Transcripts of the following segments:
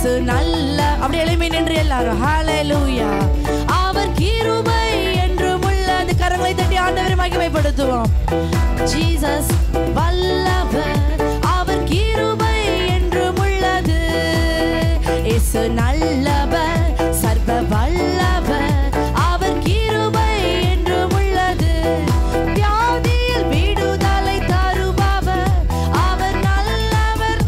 இயேசு நல்ல அப்படி எழுப்பி நின்று எல்லாரும் ஹalleluya அவர் கிருபை என்றும் உள்ளது கரங்களை தட்டி ஆண்டவரை மகிமைப்படுத்துவோம் ஜீசஸ் வல்லவர் அவர் கிருபை என்றும் உள்ளது இயேசு நல்லவர் சர்வ வல்லவர் அவர் கிருபை என்றும் உள்ளது வியாதியில் விடுதலை தருபவர் அவர் நல்லவர்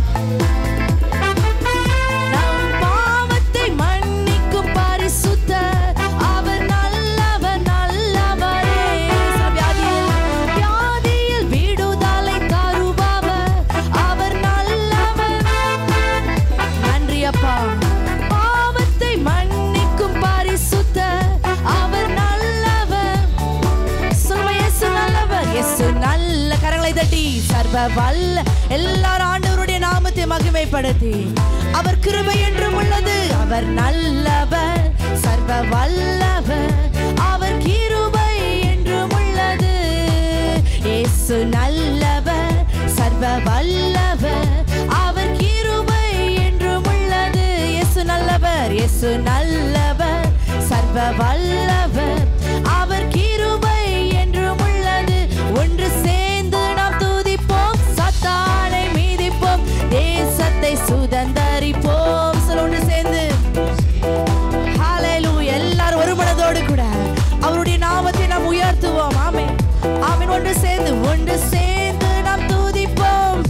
நம் பாவத்தை மன்னிக்கும் பரிசுத்தர் அவர் நல்லவர் நல்லவரே வியாதியில் வியாதியில் விடுதலை தருபவர் அவர் நல்லவர் நன்றி அப்பா பாவத்தை மன்னிக்கும் பரிசுத்தர் அவர் நல்லவர் சொல்லுங்க இயேசு நல்லவர் இயேசு நல்ல கரங்களை தட்டி சர்வ வல்ல எல்லாரும் ஆண்டவருடைய நாமத்தை மகிமைப்படுத்தி அவர் கிருபை என்றும் உள்ளது அவர் நல்லவர் சர்வ வல்லவர் அவர் கிருபை என்றும் உள்ளது இயேசு நல்லவர் சர்வ வல்லவர் அவர் கிருபை என்றும் உள்ளது இயேசு நல்லவர் இயேசு நல்லவர் சர்வ வல்லவர் அவர் கிருபை என்றும் உள்ளது ஒன்று சேர்ந்து நாம் துதிப்போம் சத்தானை மீதிப்போம் தேசத்தை சுதந்தரிப்போம் சொல்ல ஒன்று சேர்ந்து ஹalleluya எல்லாரும் ஒரு மனதோடு கூட அவருடைய நாமத்தை நாம் உயர்த்துவோம் ஆமென் ஆமென் ஒன்று சேர்ந்து ஒன்று சேர்ந்து நாம் துதிப்போம்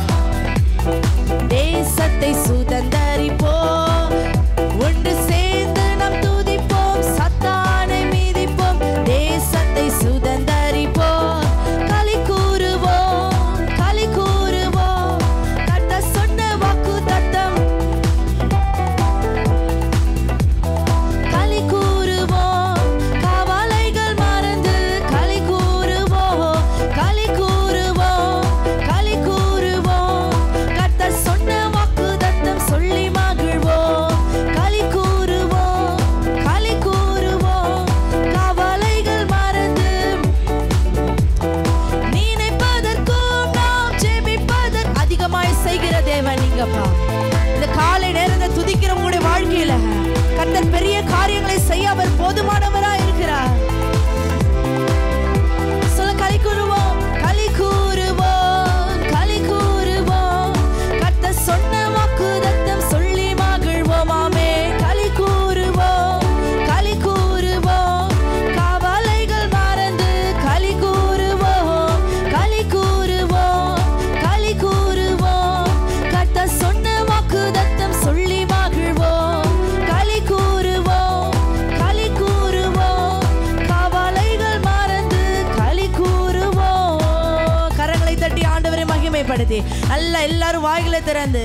தேசத்தை சுதந்தரிப்போம் ஒன்று சேர்ந்து நாம் துதிப்போம் சத்தானை மீதிப்போம் தேசத்தை சுதந்தரிப்போம் களி கூறுவோம் களி கூறுவோம் கத்த சொன்ன வாக்கு தத்தம் களி கூறுவோம் கவலைகள் மறந்து களி கூறுவோம் களி கூறுவோம் களி கூறுவோம் கர்த்தர் சொன்ன வாக்குத்தத்தம் சொல்லி மகிழ்வோம் களி கூறுவோம் களி கூறுவோம் கவலைகள் மறந்து நினைப்பதற்கும் நாம் ஜெபிப்பதற்கு அதிகமாய் செய்கிற தேவன் நீங்கப்பா இந்த காலை நேரத்தை துதிக்கிற உங்களுடைய வாழ்க்கையில கர்த்தர் பெரிய காரியங்களை செய்ய அவர் போதுமானவரா இருக்கிறார் சொல்ல களி கூறுவோம் களி கூறுவோம் களி கூறுவோம் கர்த்தர் சொன்ன வாக்குத்தத்தம் சொல்லி மகிழ்வோம் ஆமே களி கூறுவோம் களி கூறுவோம் கவலைகள் மறந்து களி கூறுவோம் களி கூறுவோம் களி கூறுவோம் கர்த்தர் சொன்ன வாக்குத்தத்தம் சொல்லி மகிழ்வோம் களி கூறுவோம் களி கூறுவோம் கவலைகள் மறந்து களி கூறுவோம் கரங்களை தட்டி ஆண்டவரை மகிமைப்படுத்தி நல்லா எல்லாரும் வாய்களை திறந்து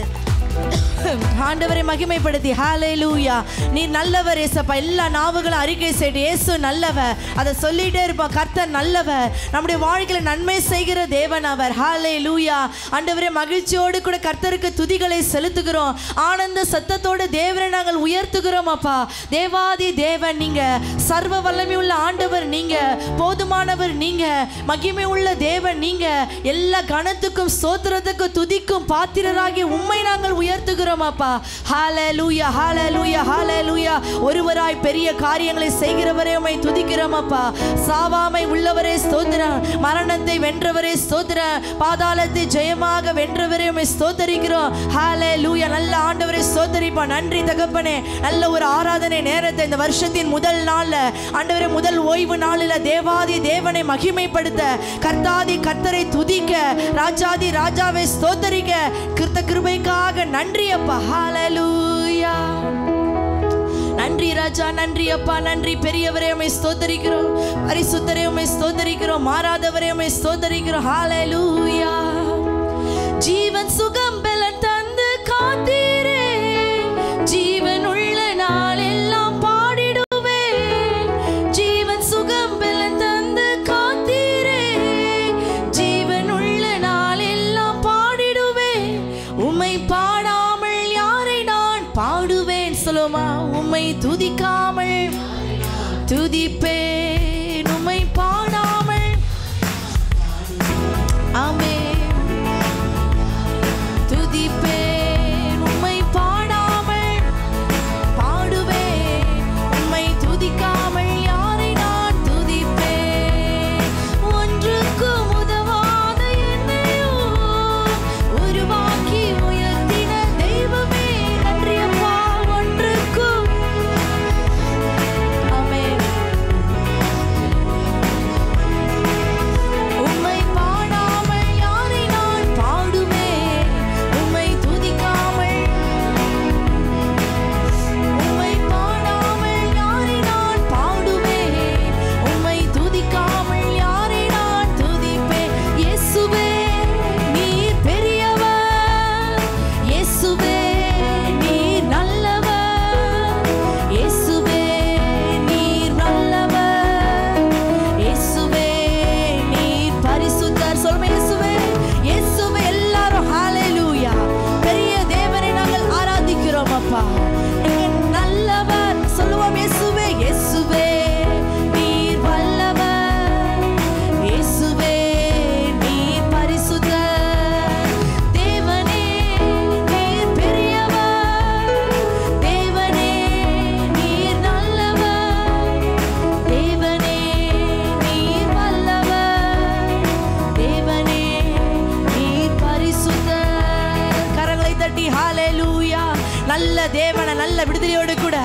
ஆண்டவரை மகிமைப்படுத்தி ஹalleluya நீ நல்லவர் ஏசப்பா எல்லா நாவுகளும் அறிக்கை செய்து இயேசு நல்லவர் அதை சொல்லிட்டே இருப்போம் கர்த்தர் நல்லவர் நம்முடைய வாழ்க்கையில நன்மை செய்கிற தேவன் அவர் ஹalleluya ஆண்டவரே மகிழ்ச்சியோடு கூட கர்த்தருக்கு துதிகளை செலுத்துகிறோம் ஆனந்த சத்தத்தோடு தேவனை நாங்கள் உயர்த்துகிறோம் அப்பா தேவாதி தேவன் நீங்க சர்வ வல்லமை உள்ள ஆண்டவர் நீங்க போதுமானவர் நீங்க மகிமை உள்ள தேவன் நீங்க எல்லா கணத்துக்கும் ஸ்தோத்திரத்துக்கும் துதிக்கும் பாத்திரராகி உம்மை நாங்கள் உயர்த்துகிறோம் அப்பா ஹalleluya ஹalleluya ஹalleluya ஒருவராய் பெரிய காரியங்களை செய்கிறவரே உம்மை துதிக்கிறோம் அப்பா சாவாமை உள்ளவரே ஸ்தோத்திரம் மரணத்தை வென்றவரே ஸ்தோத்திரம் பாதாளத்தை ஜெயமாக வென்றவரே உம்மை ஸ்தோத்தரிக்கிறோம் ஹalleluya நல்ல ஆண்டவரே ஸ்தோத்தரிப்பா நன்றி தகப்பனே நல்ல ஒரு ஆராதனை நேரத்தை இந்த வருஷத்தின் முதல் நாள்ல ஆண்டவரே முதல் ஓய்வு நாளில் தேவாதி தேவனை மகிமைப்படுத்த கர்த்தாதி கர்த்தரை துதிக்க ராஜாதி ராஜாவை ஸ்தோத்தரிக்க கிருத்த கிருபைக்காக நன்றி அப்பா ஹalleluya நன்றி ராஜா நன்றி அப்பா நன்றி பெரியவரே உம்மை ஸ்தோத்தரிக்கிறோம் பரிசுத்தரே உம்மை ஸ்தோத்தரிக்கிறோம் மாறாதவரே உம்மை ஸ்தோத்தரிக்கிறோம் ஹalleluya ஜீவன் சுகம் பலன் தந்து காத்தீரே ஜீவன் உள்ள நாளெல்லாம் பாடிடுவேன் ஜீவன் சுகம் பலன் தந்து காத்தீரே ஜீவன் உள்ள நாளெல்லாம் பாடிடுவேன் உம்மை பாடாமல் யாரை நான் பாடுவேன் சொல்லுமா உம்மை துதிக்காமல் துதிப்பேன் உம்மை பாடாமல் ஆமென் துதி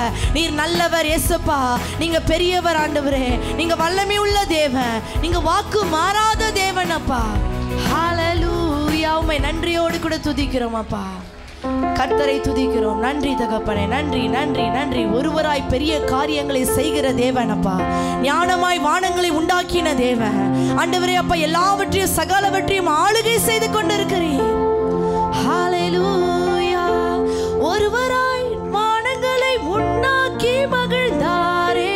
நீர் நல்லவர் இயேசுப்பா நீங்க பெரியவர் ஆண்டவரே நீங்க வல்லமை உள்ள தேவன் நீங்க வாக்கு மாறாத தேவன் அப்பா ஹalleluya உம்மை நன்றியோடு கூட துதிக்கிறோம் அப்பா கர்த்தரை துதிக்கிறோம் நன்றி தகப்பனே நன்றி நன்றி நன்றி ஒருவராய் பெரிய காரியங்களை செய்கிற தேவன் அப்பா ஞானமாய் வானங்களை உண்டாக்கின தேவன் ஆண்டவரே அப்பா எல்லாவற்றையும் சகலவற்றையும் ஆளுகை செய்து கொண்டிருக்கிறேன் ஹalleluya ஒருவராய் வானங்களை உண்டாக்கி மகிழ்ந்தாரே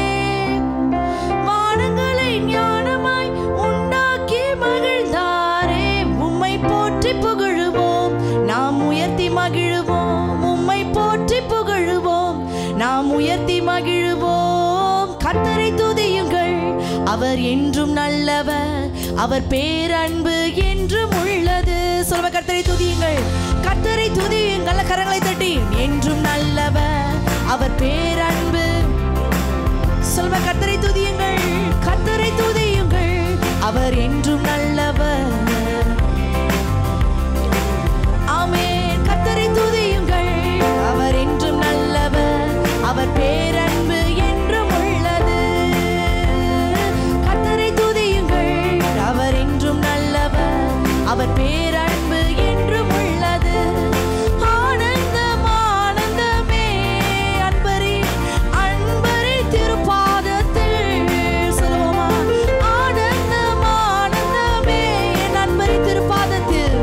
வானங்களை ஞானமாய் உண்டாக்கி மகிழ்ந்தாரே உம்மை போற்றி புகழுவோம் நாம் உயர்த்தி மகிழுவோம் உம்மை போற்றி புகழுவோம் நாம் உயர்த்தி மகிழுவோம் கர்த்தரை துதியுங்கள் அவர் என்றும் நல்லவர் அவர் பேரன்பு என்றும் உள்ளது சொல்லுங்க கர்த்தரை துதியுங்கள் கர்த்தரை துதியுங்கள் கரங்களை தட்டி என்றும் நல்லவர் அவர் பேரன்பு சொல்வ கர்த்தரை துதியுங்கள் கர்த்தரை துதியுங்கள் அவர் என்றும் நல்லவர் ஆமென் கர்த்தரை துதியுங்கள் அவர் என்றும் நல்லவர் அவர் பேரன்பு என்றும் உள்ளது கர்த்தரை துதியுங்கள் அவர் என்றும் நல்லவர் அவர் பேரன்பு என்றும் உள்ளது ஆனந்தம் ஆனந்தமே அன்பரே அன்பரே திருப்பாதத்தில் சொல்லுவோமா ஆனந்தம் ஆனந்தமே என் அன்பரே திருப்பாதத்தில்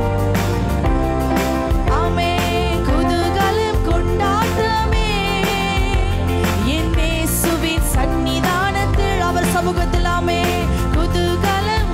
ஆமே குதூகலம் கொண்டாட்டமே என் இயேசுவின் சந்நிதானத்தில் அவர் சமூகத்தில் ஆமே குதூகலம்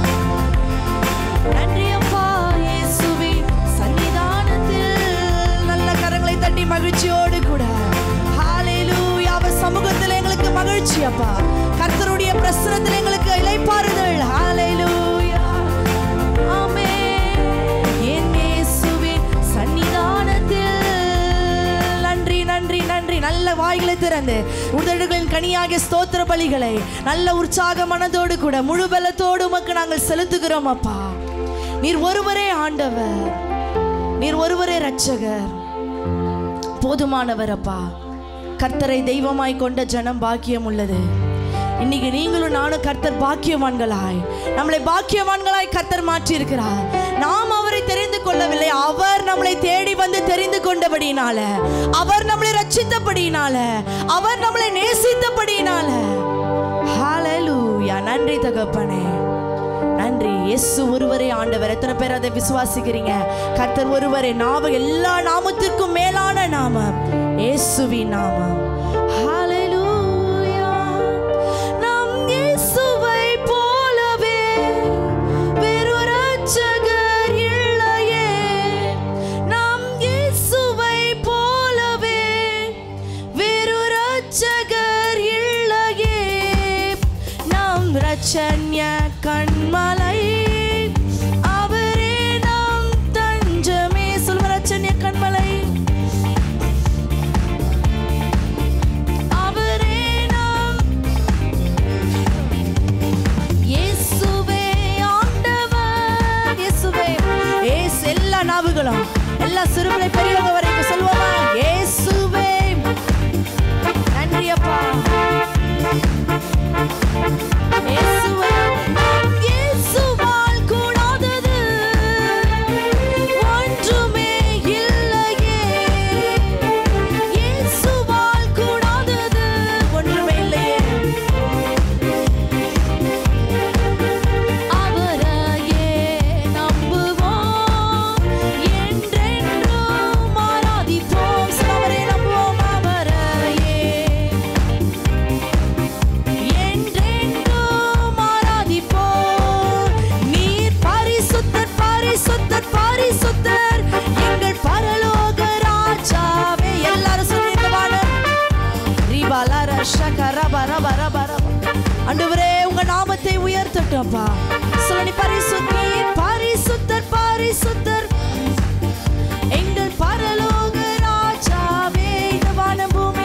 நன்றி அப்பா இயேசுவின் சந்நிதானத்தில் நல்ல கரங்களை தட்டி மகிழ்ச்சியோடு கூட ஹalleluya அவர் சமூகத்தில் எங்களுக்கு மகிழ்ச்சி அப்பா கர்த்தருடைய பிரசனத்தில் எங்களுக்கு இளைப்பாறுதல் ஹalleluya ஆமென் என் இயேசுவின் சந்நிதானத்தில் நன்றி நன்றி நன்றி நல்ல வாய்களை திறந்து உதடுகளின் கனியாகிய ஸ்தோத்திர பலிகளை நல்ல உற்சாக மனதோடு கூட முழு பலத்தோடு உமக்கு நாங்கள் செலுத்துகிறோம் அப்பா நீர் ஒருவரே ஆண்டவர் நீர் ஒருவரே இரட்சகர் போதுமானவர் அப்பா கர்த்தரை தெய்வமாய் கொண்ட ஜனம் பாக்கியம் உள்ளது இன்னைக்கு நீங்களும் நானும் கர்த்தர் பாக்கியவான்களாய் நம்மளை பாக்கியவான்களாய் கர்த்தர் மாற்றி இருக்கிறார் நாம் அவரை தெரிந்து கொள்ளவில்லை அவர் நம்மளை தேடி வந்து தெரிந்து கொண்டபடியினால அவர் நம்மளை ரட்சித்தபடியினால அவர் நம்மளை நேசித்தபடியினால ஹalleluya நன்றி தகப்பனே நன்றி இயேசு ஒருவரே ஆண்டவர் எத்தனை பேர் அதை விசுவாசிக்கிறீங்க கர்த்தர் ஒருவரே நாம எல்லா நாமத்திற்கும் மேலான நாமம் இயேசுவின் நாமம் ஹalleluya நம் இயேசுவை போலவே வேறொரு இரட்சகர் இல்லையே நம் இயேசுவை போலவே வேறொரு இரட்சகர் இல்லையே நம் ரட்சண்ய கண்மலை அவரே நம் தஞ்சமே சொல்வ ரட்சண்ய கண்மலை அவரே நம் இயேசுவே ஆண்டவர் இயேசுவே ஏசு எல்லா நாவுகளும் எல்லா சிறுபிள்ளை பெரியவங்க வரைக்கும் சொல்லுவோமா இயேசுவே நன்றி அப்பா இயேசுவே நம் இயேசுவால் கூடாதது ஒன்றுமே இல்லையே இயேசுவால் கூடாதது ஒன்றுமே இல்லையே அவரையே நம்புவோம் என்றென்றும் ஆராதிப்போம் அவரை நம்புவோம் அவரையே என்றென்றும் ஆராதிப்போம் நீர் பரிசுத்தர் பரிசுத்தர் பரிசுத்தர் எங்கள் பரலோக ராஜாவே எல்லாரும் சொல்லிடுவாங்க ரிபாலர ஷகர பர பர பர ஆண்டவரே உங்க நாமத்தை உயர்த்தட்டப்பா சொல்ல நீ பரிசுத்தர் பரிசுத்தர் பரிசுத்தர் எங்கள் பரலோக ராஜாவே இந்த வானம் பூமி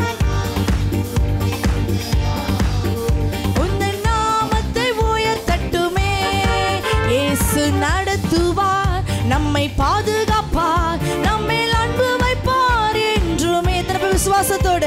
உந்தன் நாமத்தை உயர்த்தட்டுமே இயேசு நடத்துவார் நம்மை பாதுகாப்பார் நம்மேல் அன்பு வைப்பார் என்றுமே எத்தனை பேர் விசுவாசத்தோடு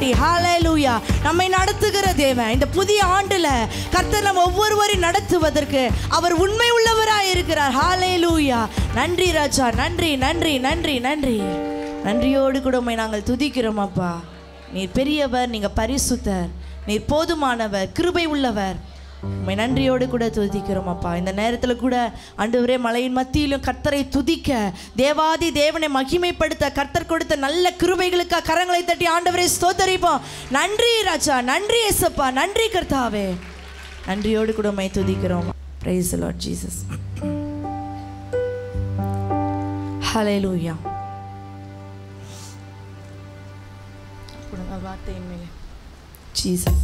தட்டி ஹalleluya நம்மை நடத்துகிற தேவன் இந்த புதிய ஆண்டுல கர்த்தர் நம்ம ஒவ்வொருவரையும் நடத்துவதற்கு அவர் உண்மை உள்ளவராய் இருக்கிறார் ஹalleluya நன்றி ராஜா நன்றி நன்றி நன்றி நன்றி நன்றியோடு கூட உம்மை நாங்கள் துதிக்கிறோம் அப்பா நீர் பெரியவர் நீங்க பரிசுத்தர் நீர் போதுமானவர் கிருபை உள்ளவர் உம்மை நன்றியோடு கூட துதிக்கிறோம் அப்பா இந்த நேரத்தில் கூட ஆண்டவரே மலையின் மத்தியிலும் கர்த்தரை துதிக்க தேவாதி தேவனை மகிமைப்படுத்த கர்த்தர் கொடுத்த நல்ல கிருபைகளுக்காக கரங்களை தட்டி ஆண்டவரை ஸ்தோத்தரிப்போம் நன்றி ராஜா நன்றி ஏசப்பா நன்றி கர்த்தாவே நன்றியோடு கூட உம்மை துதிக்கிறோம் பிரைஸ் லார்ட் ஜீசஸ் ஹalleluya கொடுங்க வார்த்தையின் மேலே ஜீசஸ்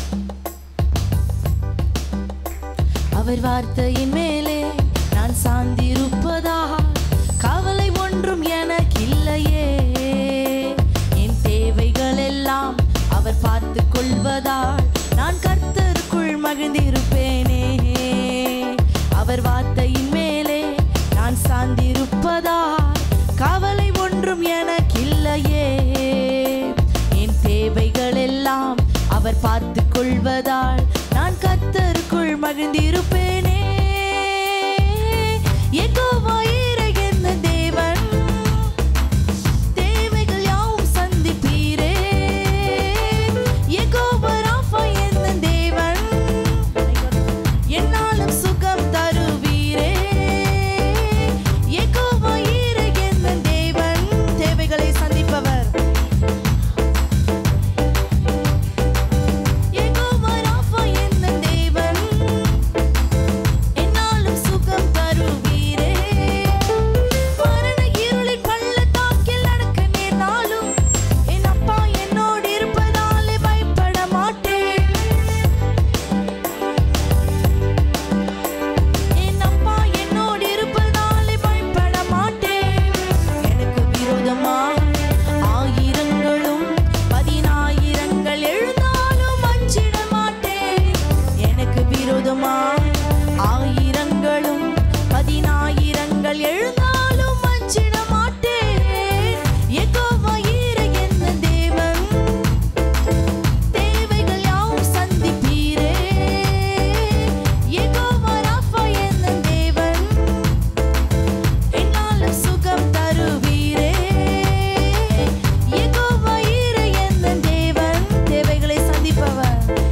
அவர் வார்த்தையின் மேலே நான் சார்ந்திருப்பதால் கவலை ஒன்றும் எனக்கில்லையே என் தேவைகள் எல்லாம் அவர் பார்த்து கொள்வதால் நான் கர்த்தருக்குள் மகிழ்ந்திருப்பேனே அவர் வார்த்தையின் மேலே நான் சார்ந்திருப்பதால் கவலை ஒன்றும் எனக்கில்லையே என் தேவைகள் எல்லாம் அவர் பார்த்து கொள்வதால் நான் கர்த்தருக்குள் மகிழ்ந்திருப்பேனே யெகோவா ஈரே என்ன தேவன் தேவைகள் யாவும் சந்திப்பீரே யெகோவா ராஃபா என்ன தேவன் என்னாலும் சுகம் தருவீரே யெகோவா ஈரே என்ன தேவன் தேவைகளை சந்திப்பவர் யெகோவா ராஃபா என்ன தேவன் என்னாலும் சுகம் தருவீரே மரண இருளின் பள்ளத்தாக்கில் நடக்க நேர்ந்தாலும் என் அப்பா என்னோடு இருப்பதாலே பயப்பட மாட்டேன் என் அப்பா என்னோடு இருப்பதாலே பயப்பட மாட்டேன் எனக்கு விரோதமாய் ஆயிரங்களும் பதினாயிரங்கள் எழுந்தாலும் அஞ்சிட மாட்டேன் எனக்கு விரோதமாய் ஆயிரங்களும் பதினாயிரங்கள் எழுந்தாலும் அஞ்சிட மாட்டேன் யெகோவா ஈரே என்ன தேவன் தேவைகள் யாவும் சந்திப்பீரே யெகோவா ராஃபா என்ன தேவன் என்னாலும் சுகம் தருவீரே யெகோவா ஈரே என்ன தேவன் தேவைகளை சந்திப்பவர்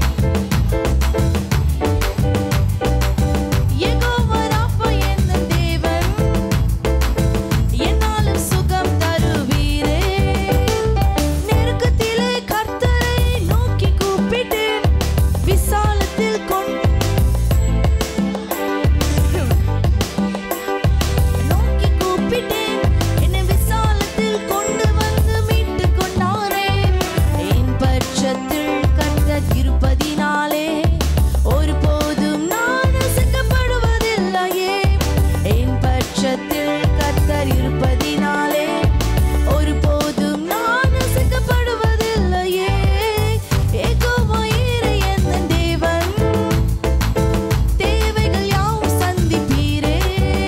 யெகோவா ராஃபா என்ன தேவன் என்னாலும் சுகம் தருவீரே நெருக்கத்திலே கர்த்தரை நோக்கி கூப்பிட்டேன் விசாலத்தில் கொண்டு நோக்கி கூப்பிட்டேன் என்னை விசாலத்தில் கொண்டு வந்து மீட்டு கொண்டாரே என் பட்சத்தில் கர்த்தர் இருப்பதினாலே ஒருபோதும் நான் அசைக்கப்படுவதில்லையே என் பட்சத்தில் கர்த்தர் இருப்பதினாலே ஒருபோதும் நான் அசைக்கப்படுவதில்லையே யெகோவா ஈரே என்ன தேவன் தேவைகள் யாவும் சந்திப்பீரே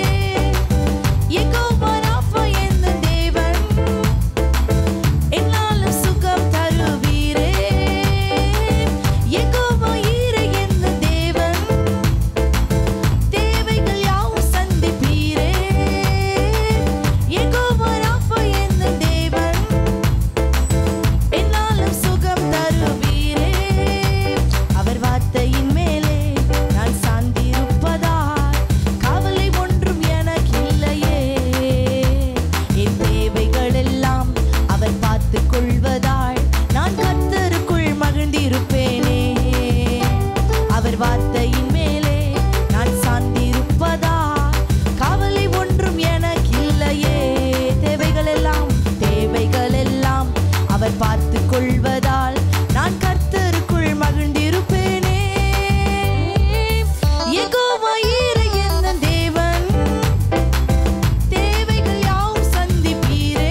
யெகோவா ராஃபா என்ன தேவன் என்னாலும் சுகம் தருவீரே யெகோவா ஈரே என்ன தேவன் தேவைகள் யாவும் சந்திப்பீரே யெகோவா ராஃபா என்ன தேவன் என்னாலும் சுகம் தருவீரே அவர் வார்த்தையின் மேலே நான் சார்ந்திருப்பதால் கவலை ஒன்றும் எனக்கில்லையே என் தேவைகள் எல்லாம் அவர் பார்த்து கொள்வதால் நான் கர்த்தருக்குள் மகிழ்ந்திருப்பேனே அவர் வார்த்தையின் மேலே நான் சார்ந்திருப்பதால் கவலை ஒன்றும் எனக்கில்லையே தேவைகள் எல்லாம் தேவைகள் எல்லாம் அவர் பார்த்து கொள்வதால் நான் கர்த்தருக்குள் மகிழ்ந்திருப்பேனே யெகோவா ஈரே என்ன தேவன் தேவைகள் யாவும் சந்திப்பீரே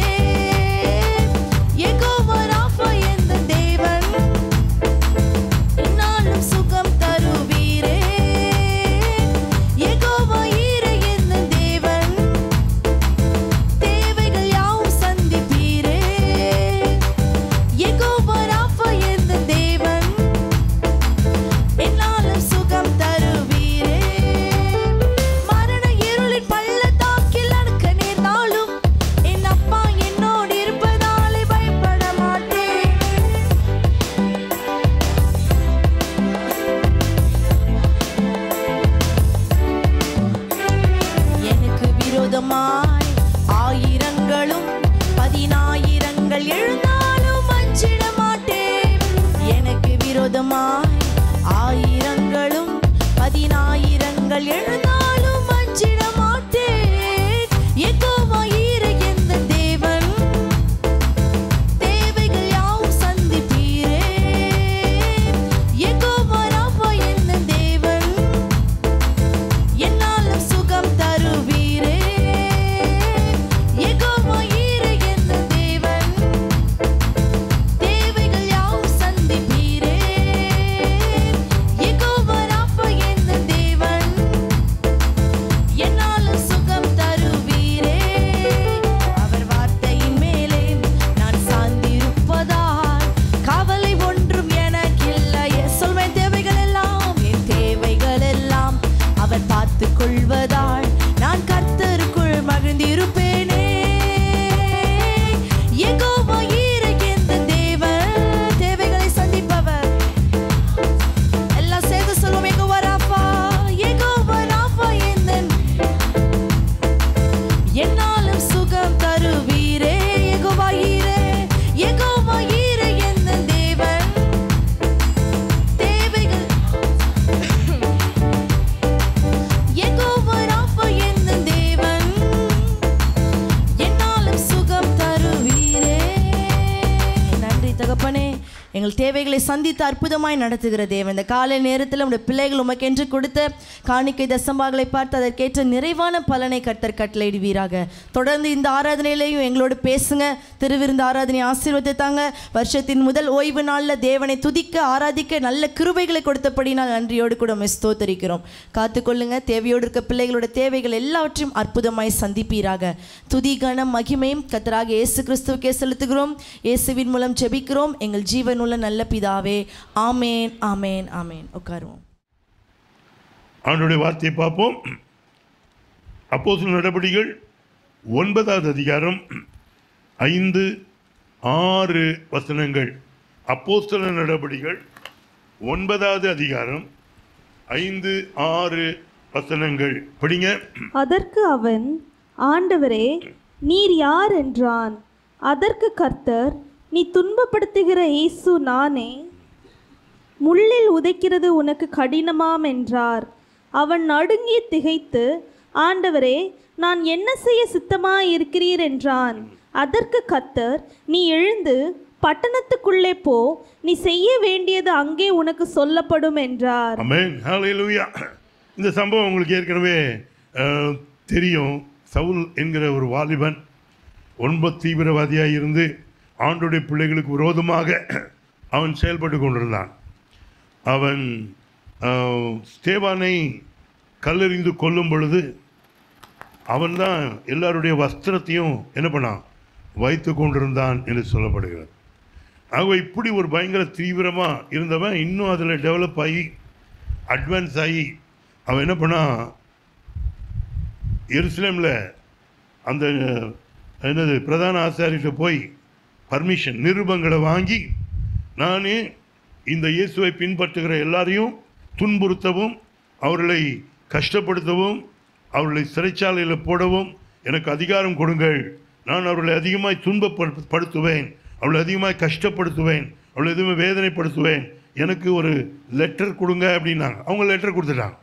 யெகோவா ராஃபா என்ன தேவன் என்னாலும் சுகம் தருவீரே தேவைகளை சந்தித்து அற்புதமாய் நடத்துகிற தேவன் இந்த காலை நேரத்தில் உடைய பிள்ளைகள் உமக்கென்று கொடுத்த காணிக்கை தசம்பாகளை பார்த்து அதற்கேற்ற நிறைவான பலனை கர்த்தர் கட்டளையிடுவீராக தொடர்ந்து இந்த ஆராதனையிலையும் எங்களோடு பேசுங்க திருவிருந்த ஆராதனை ஆசீர்வத்தை தாங்க வருஷத்தின் முதல் ஓய்வு நாளில் தேவனை துதிக்க ஆராதிக்க நல்ல கிருபைகளை கொடுத்தபடி நான் நன்றியோடு கூட உம்மை ஸ்தோத்தரிக்கிறோம் காத்துக்கொள்ளுங்க தேவையோடு இருக்க பிள்ளைகளோட தேவைகள் எல்லாவற்றையும் அற்புதமாய் சந்திப்பீராக துதி கணம் மகிமையும் கத்தராக இயேசு கிறிஸ்துவுக்கே செலுத்துகிறோம் இயேசுவின் மூலம் ஜெபிக்கிறோம் எங்கள் ஜீவனுள்ள நல்ல பிதாவே ஆமேன் ஆமேன் ஆமேன் உட்காருவோம் ஆண்டுடைய வார்த்தையை பார்ப்போம் அப்போஸ்தலர் நடபடிகள் ஒன்பதாவது அதிகாரம் ஐந்து ஆறு வசனங்கள் அப்போஸ்தல நடபடிகள் ஒன்பதாவது அதிகாரம் ஐந்து ஆறு வசனங்கள் படிங்க அதற்கு அவன் ஆண்டவரே நீர் யார் என்றான் அதற்கு கர்த்தர் நீ துன்பப்படுத்துகிற இயேசு நானே முள்ளில் உதைக்கிறது உனக்கு கடினமாம் என்றார் அவன் நடுங்கி திகைத்து ஆண்டவரே நான் என்ன செய்ய சித்தமாய் இருக்கிறீர் என்றான் அதற்கு கர்த்தர் நீ எழுந்து பட்டணத்துக்குள்ளே போ நீ செய்ய வேண்டியது அங்கே உனக்கு சொல்லப்படும் என்றார் அமேன் ஹalleluya இந்த சம்பவம் உங்களுக்கு ஏற்கனவே அஹ், தெரியும் சவுல் என்கிற ஒரு வாலிபன் ஒன்பது தீவிரவாதியாக இருந்து ஆண்டுடைய பிள்ளைகளுக்கு விரோதமாக அவன் செயல்பட்டு கொண்டிருந்தான் அவன் அஹ், ஸ்தேவானை கல்லெறிந்து கொல்லும் பொழுது அவன்தான் எல்லாருடைய வஸ்திரத்தையும் என்ன பண்ணான் வைத்து கொண்டிருந்தான் என்று சொல்லப்படுகிறது ஆகவே இப்படி ஒரு பயங்கர தீவிரமாக இருந்தவன் இன்னும் அதில் டெவலப் ஆகி அட்வான்ஸ் ஆகி அவன் என்ன பண்ணான் எருசலேமில் அந்த என்னது பிரதான ஆசாரிகிட்ட போய் பர்மிஷன் நிருபங்களை வாங்கி நான் இந்த இயேசுவை பின்பற்றுகிற எல்லாரையும் துன்புறுத்தவும் அவர்களை கஷ்டப்படுத்தவும் அவர்களை சிறைச்சாலையில் போடவும் எனக்கு அதிகாரம் கொடுங்கள் நான் அவர்களை அதிகமாய் துன்பப்படுத்துவேன் அவளை அதிகமாக கஷ்டப்படுத்துவேன் அவளை எதுவுமே வேதனைப்படுத்துவேன் எனக்கு ஒரு லெட்டர் கொடுங்க அப்படின்னாங்க அவங்க லெட்டர் கொடுத்துட்டாங்க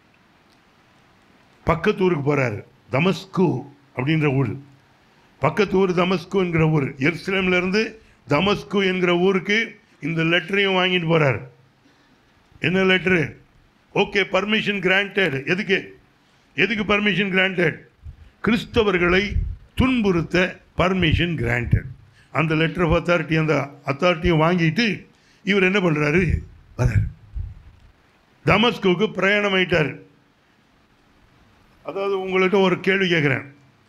பக்கத்து ஊருக்கு போகிறாரு தமஸ்கு அப்படின்ற ஊர் பக்கத்து ஊர் தமஸ்கு என்கிற ஊர் எருசலேம்ல இருந்து தமஸ்கு என்கிற ஊருக்கு இந்த லெட்டரையும் வாங்கிட்டு போகிறாரு என்ன லெட்டரு ஓகே பர்மிஷன் கிராண்டட் எதுக்கு எதுக்கு பர்மிஷன் கிராண்டட் கிறிஸ்தவர்களை துன்புறுத்த பர்மிஷன் கிராண்டட் அந்த லெட்டர் ஆஃப் அத்தாரிட்டி அந்த அத்தாரிட்டியை வாங்கிட்டு இவர் என்ன பண்ணுறாரு வராரு தமஸ்குவுக்கு பிரயாணம் ஆயிட்டார் அதாவது உங்கள்கிட்ட ஒரு கேள்வி கேட்குறேன்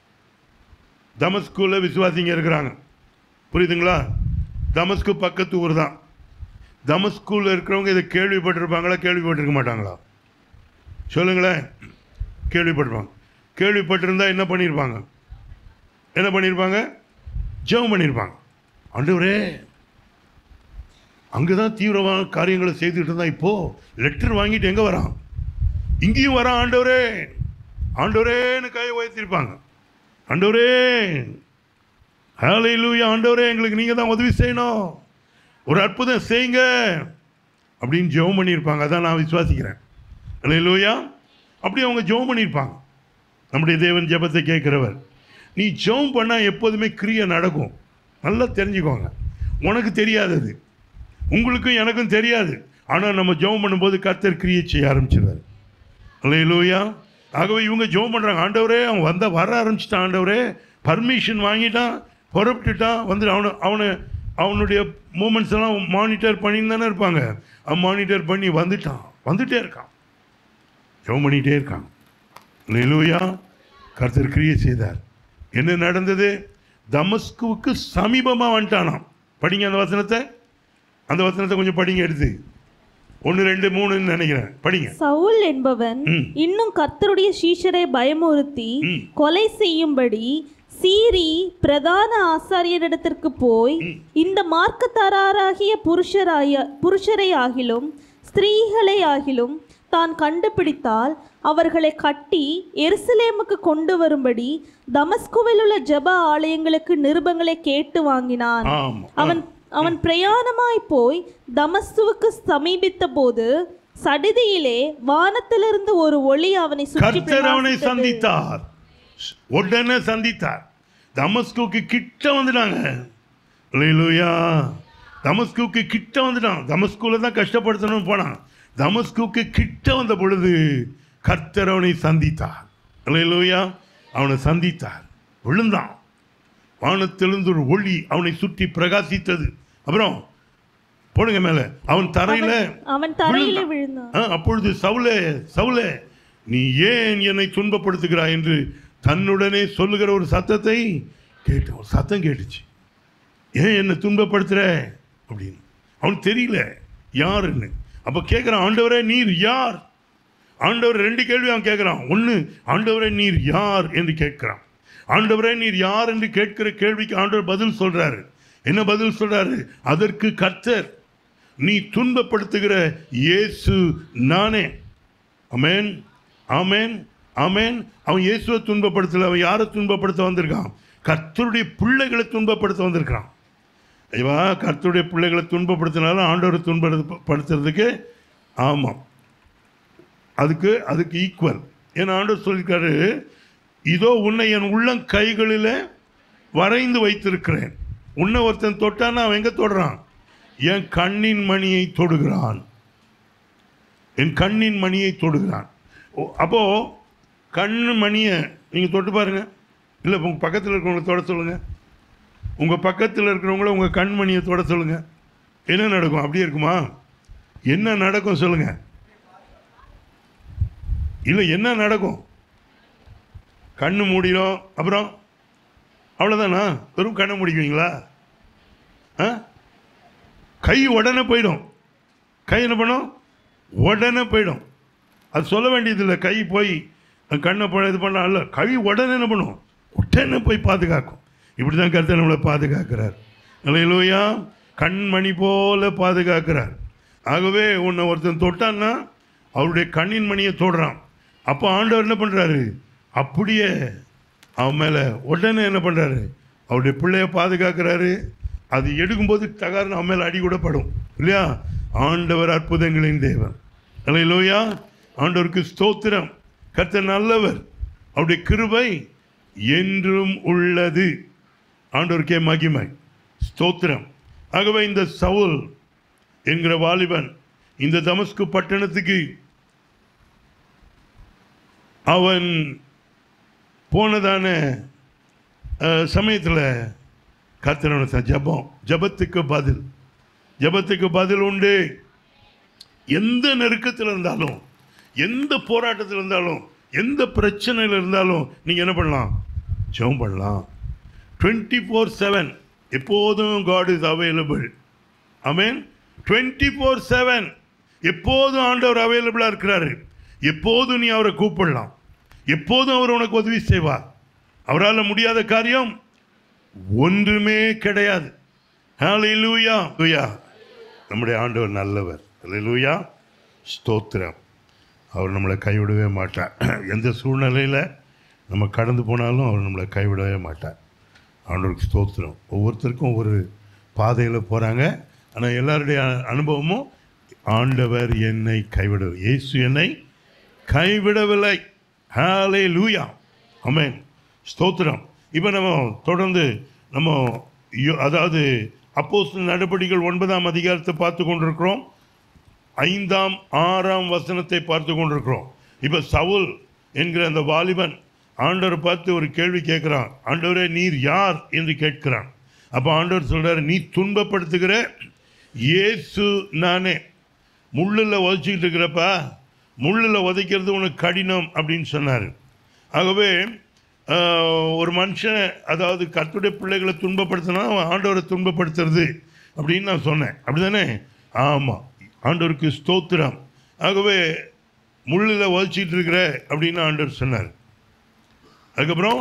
தமஸ்குவில் விசுவாசிங்க இருக்கிறாங்க புரியுதுங்களா தமஸ்கு பக்கத்து ஊர் தான் தமஸ்குவில் இருக்கிறவங்க இதை கேள்விப்பட்டிருப்பாங்களா கேள்விப்பட்டிருக்க மாட்டாங்களா சொல்லுங்களேன் கேள்விப்பட்டிருப்பாங்க கேள்விப்பட்டிருந்தா என்ன பண்ணியிருப்பாங்க என்ன பண்ணியிருப்பாங்க ஜெபம் பண்ணியிருப்பாங்க ஆண்டவரே அங்கே தான் தீவிரமான காரியங்களை செய்துட்டு இருந்தான் இப்போது லெட்டர் வாங்கிட்டு எங்கே வரான் இங்கேயும் வரான் ஆண்டவரே ஆண்டவரேன்னு கையை உயர்த்திருப்பாங்க ஆண்டவரே ஹalleluya ஆண்டவரே எங்களுக்கு நீங்கள் தான் உதவி செய்யணும் ஒரு அற்புதம் செய்யுங்க அப்படின்னு ஜெபம் பண்ணியிருப்பாங்க அதான் நான் விசுவாசிக்கிறேன் ஹalleluya அப்படி அவங்க ஜெபம் பண்ணியிருப்பாங்க நம்முடைய தேவன் ஜெபத்தை கேட்கிறவர் நீ ஜெபம் பண்ணால் எப்போதுமே கிரியை நடக்கும் நல்லா தெரிஞ்சுக்கோங்க உனக்கு தெரியாதது உங்களுக்கும் எனக்கும் தெரியாது ஆனால் நம்ம ஜெபம் பண்ணும்போது கர்த்தர் கிரியை செய்ய ஆரம்பிச்சிடுவார் அல்லையிலூயா ஆகவே இவங்க ஜெபம் பண்ணுறாங்க ஆண்டவரே அவன் வந்த வர ஆரம்பிச்சிட்டான் ஆண்டவரே பர்மிஷன் வாங்கிட்டான் புறப்பட்டுட்டான் வந்து அவனை அவனை அவனுடைய மூமெண்ட்ஸ் எல்லாம் மானிட்டர் பண்ணின்னு தானே இருப்பாங்க அவன் மானிட்டர் பண்ணி வந்துட்டான் வந்துட்டே இருக்கான் ஜெபம் பண்ணிகிட்டே இருக்கான் லூயா கர்த்தர் கிரியை செய்தார் என்ன நடந்தது தமஸ்குவுக்கு சமீபமாக வந்துட்டானாம் படிங்க அந்த வசனத்தை அந்த வசனத்தை கொஞ்சம் படிங்க எடுத்து ஒன்று ரெண்டு மூணுன்னு நினைக்கிறேன் படிங்க சவுல் என்பவன் ம். இன்னும் கர்த்தருடைய சீஷரை பயமுறுத்தி ம். கொலை செய்யும்படி சீறி பிரதான ஆசாரியரிடத்திற்கு போய் இந்த மார்க்கத்தாராகிய புருஷராய புருஷரை ஆகிலும் ஸ்திரீகளை ஆகிலும் தான் கண்டுபிடித்தால் அவர்களை கட்டி எருசலேமுக்கு கொண்டு வரும்படி தமஸ்குவில் உள்ள ஜெப ஆலயங்களுக்கு நிருபங்களை கேட்டு வாங்கினான் ஆமாம் அவன் அவன் பிரயாணமாய் போய் தமஸ்துவுக்கு சமீபித்த போது சடிதியிலே வானத்திலிருந்து ஒரு ஒளி அவனை சுற்றி கர்த்தர் அவனை பிரகாசித்தது. சந்தித்தார் உடனே சந்தித்தார் தமஸ்குக்கு கிட்ட வந்துட்டாங்க அல்லேலூயா தமஸ்குக்கு கிட்ட வந்துட்டான் தமஸ்குல தான் கஷ்டப்படுத்தணும்னு போனான் தமஸ்குக்கு கிட்ட வந்த பொழுது கர்த்தர் அவனை சந்தித்தார் அல்லேலூயா அவனை சந்தித்தார் விழுந்தான் வானத்திலிருந்து ஒரு ஒளி அவனை சுற்றி பிரகாசித்தது அப்புறம் போடுங்க மேல அவன் தரையில அவன் தரையிலே விழுந்தான். விழுந்தான் ஆ, அப்பொழுது சவுலே சவுலே நீ ஏன் என்னை துன்பப்படுத்துகிறாய் என்று தன்னுடனே சொல்லுகிற ஒரு சத்தத்தை கேட்ட ஒரு சத்தம் கேட்டுச்சு ஏன் என்னை துன்பப்படுத்துற அப்படின்னு அவனுக்கு தெரியல யாருன்னு அப்ப கேட்குறான் ஆண்டவரே நீர் யார் ஆண்டவர் ரெண்டு கேள்வி அவன் கேட்குறான் ஒன்று ஆண்டவரே நீர் யார் என்று கேட்கிறான் ஆண்டவரே நீர் யார் என்று கேட்கிற கேள்விக்கு ஆண்டவர் பதில் சொல்றாரு என்ன பதில் சொல்றாரு அதற்கு கர்த்தர் நீ துன்பப்படுத்துகிற இயேசு நானே அமேன் ஆமேன் ஆமேன் அவன் இயேசுவை துன்பப்படுத்தல அவன் யாரை துன்பப்படுத்த வந்திருக்கான் கர்த்தருடைய பிள்ளைகளை துன்பப்படுத்த வந்திருக்கான் ஐயா கர்த்தருடைய பிள்ளைகளை துன்பப்படுத்தினாலும் ஆண்டவரை துன்பப்படுத்துறதுக்கு ஆமாம் அதுக்கு அதுக்கு ஈக்குவல் ஏன்னா ஆண்டவர் சொல்லியிருக்காரு இதோ உன்னை என் உள்ளம் கைகளில் வரைந்து வைத்திருக்கிறேன் உன்னை ஒருத்தன் தொட்டான்னா அவன் எங்கே தொடுறான் என் கண்ணின் மணியை தொடுகிறான் என் கண்ணின் மணியை தொடுகிறான் ஓ, அப்போ கண்ணு மணியை நீங்கள் தொட்டு பாருங்க இல்லை உங்கள் பக்கத்தில் இருக்கிறவங்களை தொட சொல்லுங்கள் உங்கள் பக்கத்தில் இருக்கிறவங்கள உங்கள் கண்மணியை தொட சொல்லுங்கள் என்ன நடக்கும் அப்படியே இருக்குமா என்ன நடக்கும் சொல்லுங்கள் இல்லை என்ன நடக்கும் கண்ணு மூடிடும் அப்புறம் அவ்வளோதானா வெறும் கண்ணை மூடிக்குவீங்களா ஆ கை உடனே போயிடும் கை என்ன பண்ணும் உடனே போயிடும் அது சொல்ல வேண்டியதில்லை கை போய் அந்த கண்ணை போய் இது பண்ணலாம் இல்லை கை உடனே என்ன பண்ணும் உடனே போய் பாதுகாக்கும் இப்படி தான் கருத்தை நம்மளை பாதுகாக்கிறார் இல்லையிலோயா கண்மணி போல பாதுகாக்கிறார் ஆகவே உன்னை ஒருத்தன் தொட்டான்னா அவருடைய கண்ணின் மணியை தொடுறான் அப்போ ஆண்டவர் என்ன பண்ணுறாரு அப்படியே அவன் மேலே உடனே என்ன பண்ணுறாரு அவருடைய பிள்ளைய பாதுகாக்கிறாரு அது எடுக்கும்போது தகாருன்னு அவன் மேலே அடி கூட படும் இல்லையா ஆண்டவர் அற்புதங்களின் தேவன் அல்லையிலோயா ஆண்டவருக்கு ஸ்தோத்திரம் கர்த்தர் நல்லவர் அவருடைய கிருபை என்றும் உள்ளது ஆண்டவருக்கே மகிமை ஸ்தோத்திரம் ஆகவே இந்த சவுல் என்கிற வாலிபன் இந்த தமஸ்கு பட்டணத்துக்கு அவன் போனதான சமயத்தில் கர்த்தனோட ஜபம் ஜபத்துக்கு பதில் ஜபத்துக்கு பதில் உண்டு எந்த நெருக்கத்தில் இருந்தாலும் எந்த போராட்டத்தில் இருந்தாலும் எந்த பிரச்சனையில் இருந்தாலும் நீங்கள் என்ன பண்ணலாம் ஜெபம் பண்ணலாம் டுவெண்ட்டி ஃபோர் செவன் எப்போதும் God is available amen twenty four seven எப்போதும் ஆண்டவர் அவைலபிளாக இருக்கிறாரு எப்போதும் நீ அவரை கூப்பிடலாம் எப்போதும் அவர் உனக்கு உதவி செய்வார் அவரால் முடியாத காரியம் ஒன்றுமே கிடையாது ஹalleluya லூயா நம்முடைய ஆண்டவர் நல்லவர் ஹalleluya ஸ்தோத்திரம் அவர் நம்மளை கைவிடவே மாட்டார் எந்த சூழ்நிலையில் நம்ம கடந்து போனாலும் அவர் நம்மளை கைவிடவே மாட்டார் ஆண்டவருக்கு ஸ்தோத்திரம் ஒவ்வொருத்தருக்கும் ஒவ்வொரு பாதையில் போகிறாங்க ஆனால் எல்லாருடைய அ- அனுபவமும் ஆண்டவர் என்னை கைவிட இயேசு என்னை கைவிடவில்லை ஹாலே லூயா அமேன் ஸ்தோத்திரம் இப்போ நம்ம தொடர்ந்து நம்ம யோ- அதாவது அப்போஸ் நடவடிக்கைகள் ஒன்பதாம் அதிகாரத்தை பார்த்து கொண்டிருக்கிறோம் ஐந்தாம் ஆறாம் வசனத்தை பார்த்து கொண்டிருக்கிறோம் இப்போ சவுல் என்கிற அந்த வாலிபன் ஆண்டவரை பார்த்து ஒரு கேள்வி கேட்குறான் ஆண்டவரே நீர் யார் என்று கேட்கிறான் அப்போ ஆண்டவர் சொல்றாரு நீ துன்பப்படுத்துகிற இயேசு நானே முள்ளில் உதைச்சிக்கிட்டு இருக்கிறப்பா முள்ளில் உதைக்கிறது உனக்கு கடினம் அப்படின்னு சொன்னார் ஆகவே ஆஹ், ஒரு மனுஷன் அதாவது கர்த்தருடைய பிள்ளைகளை துன்பப்படுத்தினா அவன் ஆண்டவரை துன்பப்படுத்துறது அப்படின்னு நான் சொன்னேன் அப்படிதானே ஆமாம் ஆண்டவருக்கு ஸ்தோத்திரம் ஆகவே முள்ளில் உதைச்சிட்டு இருக்கிற அப்படின்னு ஆண்டவர் சொன்னார் அதுக்கப்புறம்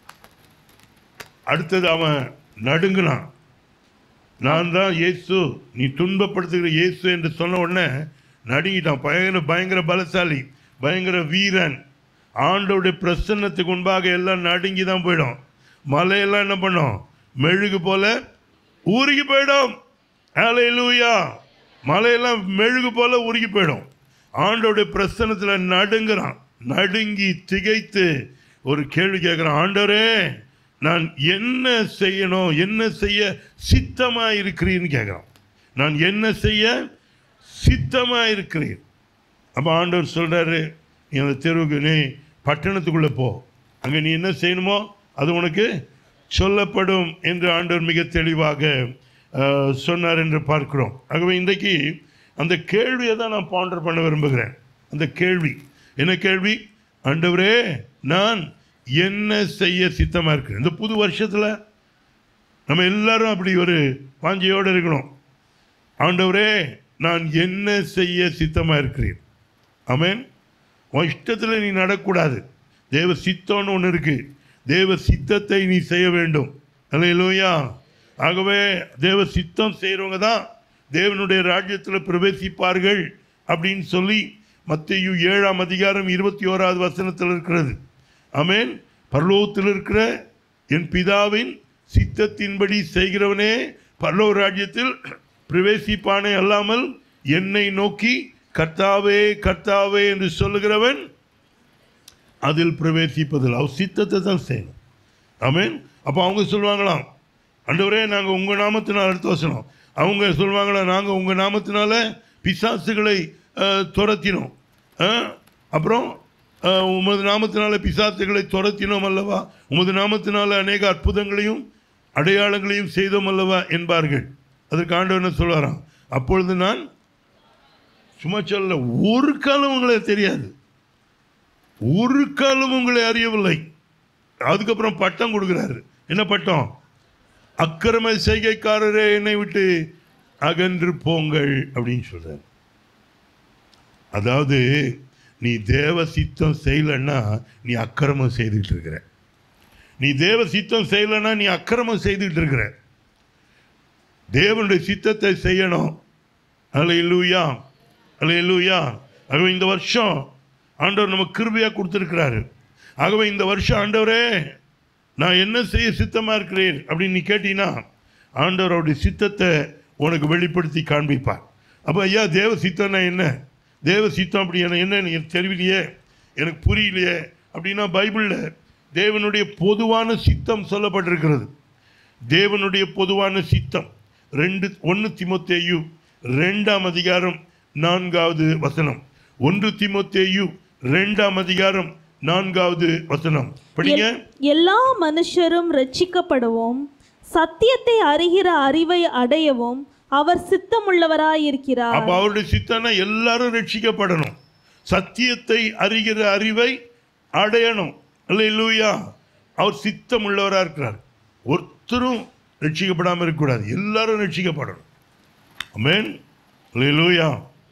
அடுத்தது அவன் நடுங்கினான் நான் தான் இயேசு நீ துன்பப்படுத்துகிற இயேசு என்று சொன்ன உடனே நடுங்கிட்டான் பயங்கர பயங்கர பலசாலி பயங்கர வீரன் ஆண்டோடைய பிரசன்னத்துக்கு முன்பாக எல்லாம் நடுங்கி தான் போயிடும் மலையெல்லாம் என்ன பண்ணும் மெழுகு போல உருகி போயிடும் ஹalleluya மலையெல்லாம் மெழுகு போல உருகி போயிடும் ஆண்டோடைய பிரசன்னத்தில் நடுங்குறான் நடுங்கி திகைத்து ஒரு கேள்வி கேட்குறான் ஆண்டவரே நான் என்ன செய்யணும் என்ன செய்ய சித்தமாக இருக்கிறீன்னு கேட்குறான் நான் என்ன செய்ய சித்தமாக இருக்கிறேன் அப்போ ஆண்டவர் சொல்கிறாரு நீ அந்த தெருவுக்கு நீ பட்டணத்துக்குள்ளே போ அங்கே நீ என்ன செய்யணுமோ அது உனக்கு சொல்லப்படும் என்று ஆண்டவர் மிக தெளிவாக அஹ், சொன்னார் என்று பார்க்கிறோம் ஆகவே இன்றைக்கு அந்த கேள்வியை தான் நான் பாண்டர் பண்ண விரும்புகிறேன் அந்த கேள்வி என்ன கேள்வி ஆண்டவரே நான் என்ன செய்ய சித்தமாக இருக்கிறேன் இந்த புது வருஷத்தில் நம்ம எல்லாரும் அப்படி ஒரு வாஞ்சையோடு இருக்கணும் ஆண்டவரே நான் என்ன செய்ய சித்தமாக இருக்கிறேன் ஆமென் உன் இஷ்டத்தில் நீ நடக்கூடாது தேவ சித்தம்னு ஒன்று இருக்கு தேவ சித்தத்தை நீ செய்ய வேண்டும் அல்லையா ஆகவே தேவ சித்தம் செய்கிறவங்க தான் தேவனுடைய ராஜ்யத்தில் பிரவேசிப்பார்கள் அப்படின்னு சொல்லி மத்தேயு ஏழாம் அதிகாரம் இருபத்தி ஓராவது வசனத்தில் இருக்கிறது ஆமென் பரலோகத்தில் இருக்கிற என் பிதாவின் சித்தத்தின்படி செய்கிறவனே பரலோக ராஜ்யத்தில் பிரவேசிப்பானே அல்லாமல் என்னை நோக்கி கர்த்தாவே கர்த்தாவே என்று சொல்லுகிறவன் அதில் பிரவேசிப்பதில் அவர் சித்தத்தை தான் செய்யணும் ஆமென் அப்போ அவங்க சொல்லுவாங்களாம் ஆண்டவரே நாங்கள் உங்கள் நாமத்தினால் அடுத்த வசனம் அவங்க சொல்லுவாங்களா நாங்கள் உங்கள் நாமத்தினால பிசாசுகளை அஹ், துரத்தினோம் அஹ், அப்புறம் அஹ், உமது நாமத்தினால பிசாசுகளை துரத்தினோம் அல்லவா உமது நாமத்தினால அநேக அற்புதங்களையும் அடையாளங்களையும் செய்தோம் அல்லவா என்பார்கள் அதற்கு ஆண்டவர் என்ன சொல்வாராம் அப்பொழுது நான் சும்மா சொல்ல ஒரு காலம் உங்களை தெரியாது ஒரு காலம் உங்களை அறியவில்லை அதுக்கப்புறம் பட்டம் கொடுக்குறாரு என்ன பட்டம் அக்கிரம செய்கைக்காரரே என்னை விட்டு அகன்று போங்கள் அப்படின்னு சொல்றாரு அதாவது நீ தேவ சித்தம் செய்யலைன்னா நீ அக்கிரமம் செய்துட்டு இருக்கிற நீ தேவ சித்தம் செய்யலைன்னா நீ அக்கிரமம் செய்துட்டு இருக்கிற தேவனுடைய சித்தத்தை செய்யணும் அல்ல இல்லூயா அல்ல இல்லூயா ஆகவே இந்த வருஷம் ஆண்டவர் நமக்கு கிருபையாக கொடுத்துருக்கிறாரு ஆகவே இந்த வருஷம் ஆண்டவரே நான் என்ன செய்ய சித்தமாக இருக்கிறேன் அப்படின்னு நீ கேட்டீங்கன்னா ஆண்டவர் அவருடைய சித்தத்தை உனக்கு வெளிப்படுத்தி காண்பிப்பார் அப்போ ஐயா தேவ சித்தம்னா என்ன தேவ சித்தம் அப்படி என்ன என்ன எனக்கு தெரியலையே எனக்கு புரியலையே அப்படின்னா பைபிளில் தேவனுடைய பொதுவான சித்தம் சொல்லப்பட்டிருக்கிறது தேவனுடைய பொதுவான சித்தம் ரெண்டு ஒன்று திமுத்தேயு ரெண்டாம் அதிகாரம் நான்காவது வசனம் ஒன்று திமுத்தேயு ரெண்டாம் அதிகாரம் நான்காவது வசனம் படிங்க எல்- எல்லா மனுஷரும் ரட்சிக்கப்படவும் சத்தியத்தை அறிகிற அறிவை அடையவும் அவர் சித்தமுள்ளவராயிருக்கிறார் அப்ப அவருடைய சித்தம்னா எல்லாரும் ரட்சிக்கப்படணும் சத்தியத்தை அறிகிற அறிவை அடையணும் இல்லையா அவர் சித்தம் உள்ளவராக இருக்கிறார் ஒருத்தரும் ரட்சிக்கப்படாமல் இருக்கக்கூடாது எல்லாரும் ரட்சிக்கப்படணும் அமேன் இல்லையா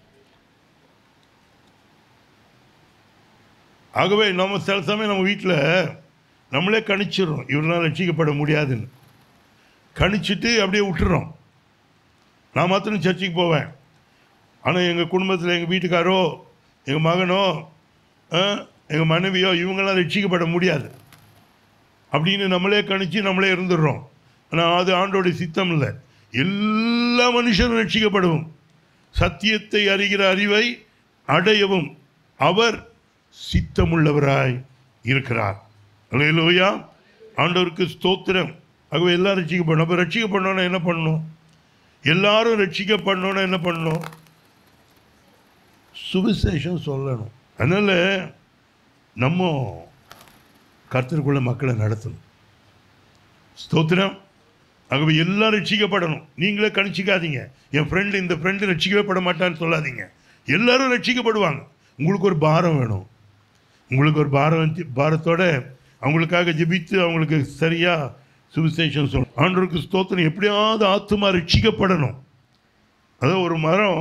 ஆகவே நம்ம சில சமயம் நம்ம வீட்டில் நம்மளே கணிச்சிடுறோம் இவரெல்லாம் ரட்சிக்கப்பட முடியாதுன்னு கணிச்சிட்டு அப்படியே விட்டுறோம் நான் மாத்திரம் சர்ச்சுக்கு போவேன் ஆனால் எங்கள் குடும்பத்தில் எங்கள் வீட்டுக்காரோ எங்கள் மகனோ எங்கள் மனைவியோ இவங்கெல்லாம் ரட்சிக்கப்பட முடியாது அப்படின்னு நம்மளே கணிச்சு நம்மளே இருந்துடுறோம் ஆனால் அது ஆண்டோடைய சித்தம் இல்லை எல்லா மனுஷரும் ரட்சிக்கப்படவும் சத்தியத்தை அறிகிற அறிவை அடையவும் அவர் சித்தமுள்ளவராய் இருக்கிறார் அல்லேலூயா ஆண்டவருக்கு ஸ்தோத்திரம் ஆகவே எல்லாம் ரட்சிக்கப்படணும் அப்போ ரட்சிக்கப்படணும்னா என்ன பண்ணணும் எல்லாரும் ரட்சிக்கப்படணும்னா என்ன பண்ணணும் சுவிசேஷம் சொல்லணும் அதனால் நம்ம கர்த்தருக்குள்ள மக்களை நடத்தணும் ஸ்தோத்திரம் ஆகவே எல்லாம் ரட்சிக்கப்படணும் நீங்களே கணிச்சிக்காதீங்க என் ஃப்ரெண்டு இந்த ஃப்ரெண்டு ரட்சிக்கவே பட மாட்டான்னு சொல்லாதீங்க எல்லாரும் ரட்சிக்கப்படுவாங்க உங்களுக்கு ஒரு பாரம் வேணும் உங்களுக்கு ஒரு பாரம் பாரத்தோட அவங்களுக்காக ஜெபித்து அவங்களுக்கு சரியாக சுவிசேஷம் சொல்லணும் ஆண்டவருக்கு ஸ்தோத்திரம் எப்படியாவது ஆத்துமா ரட்சிக்கப்படணும் அதான் ஒரு மரம்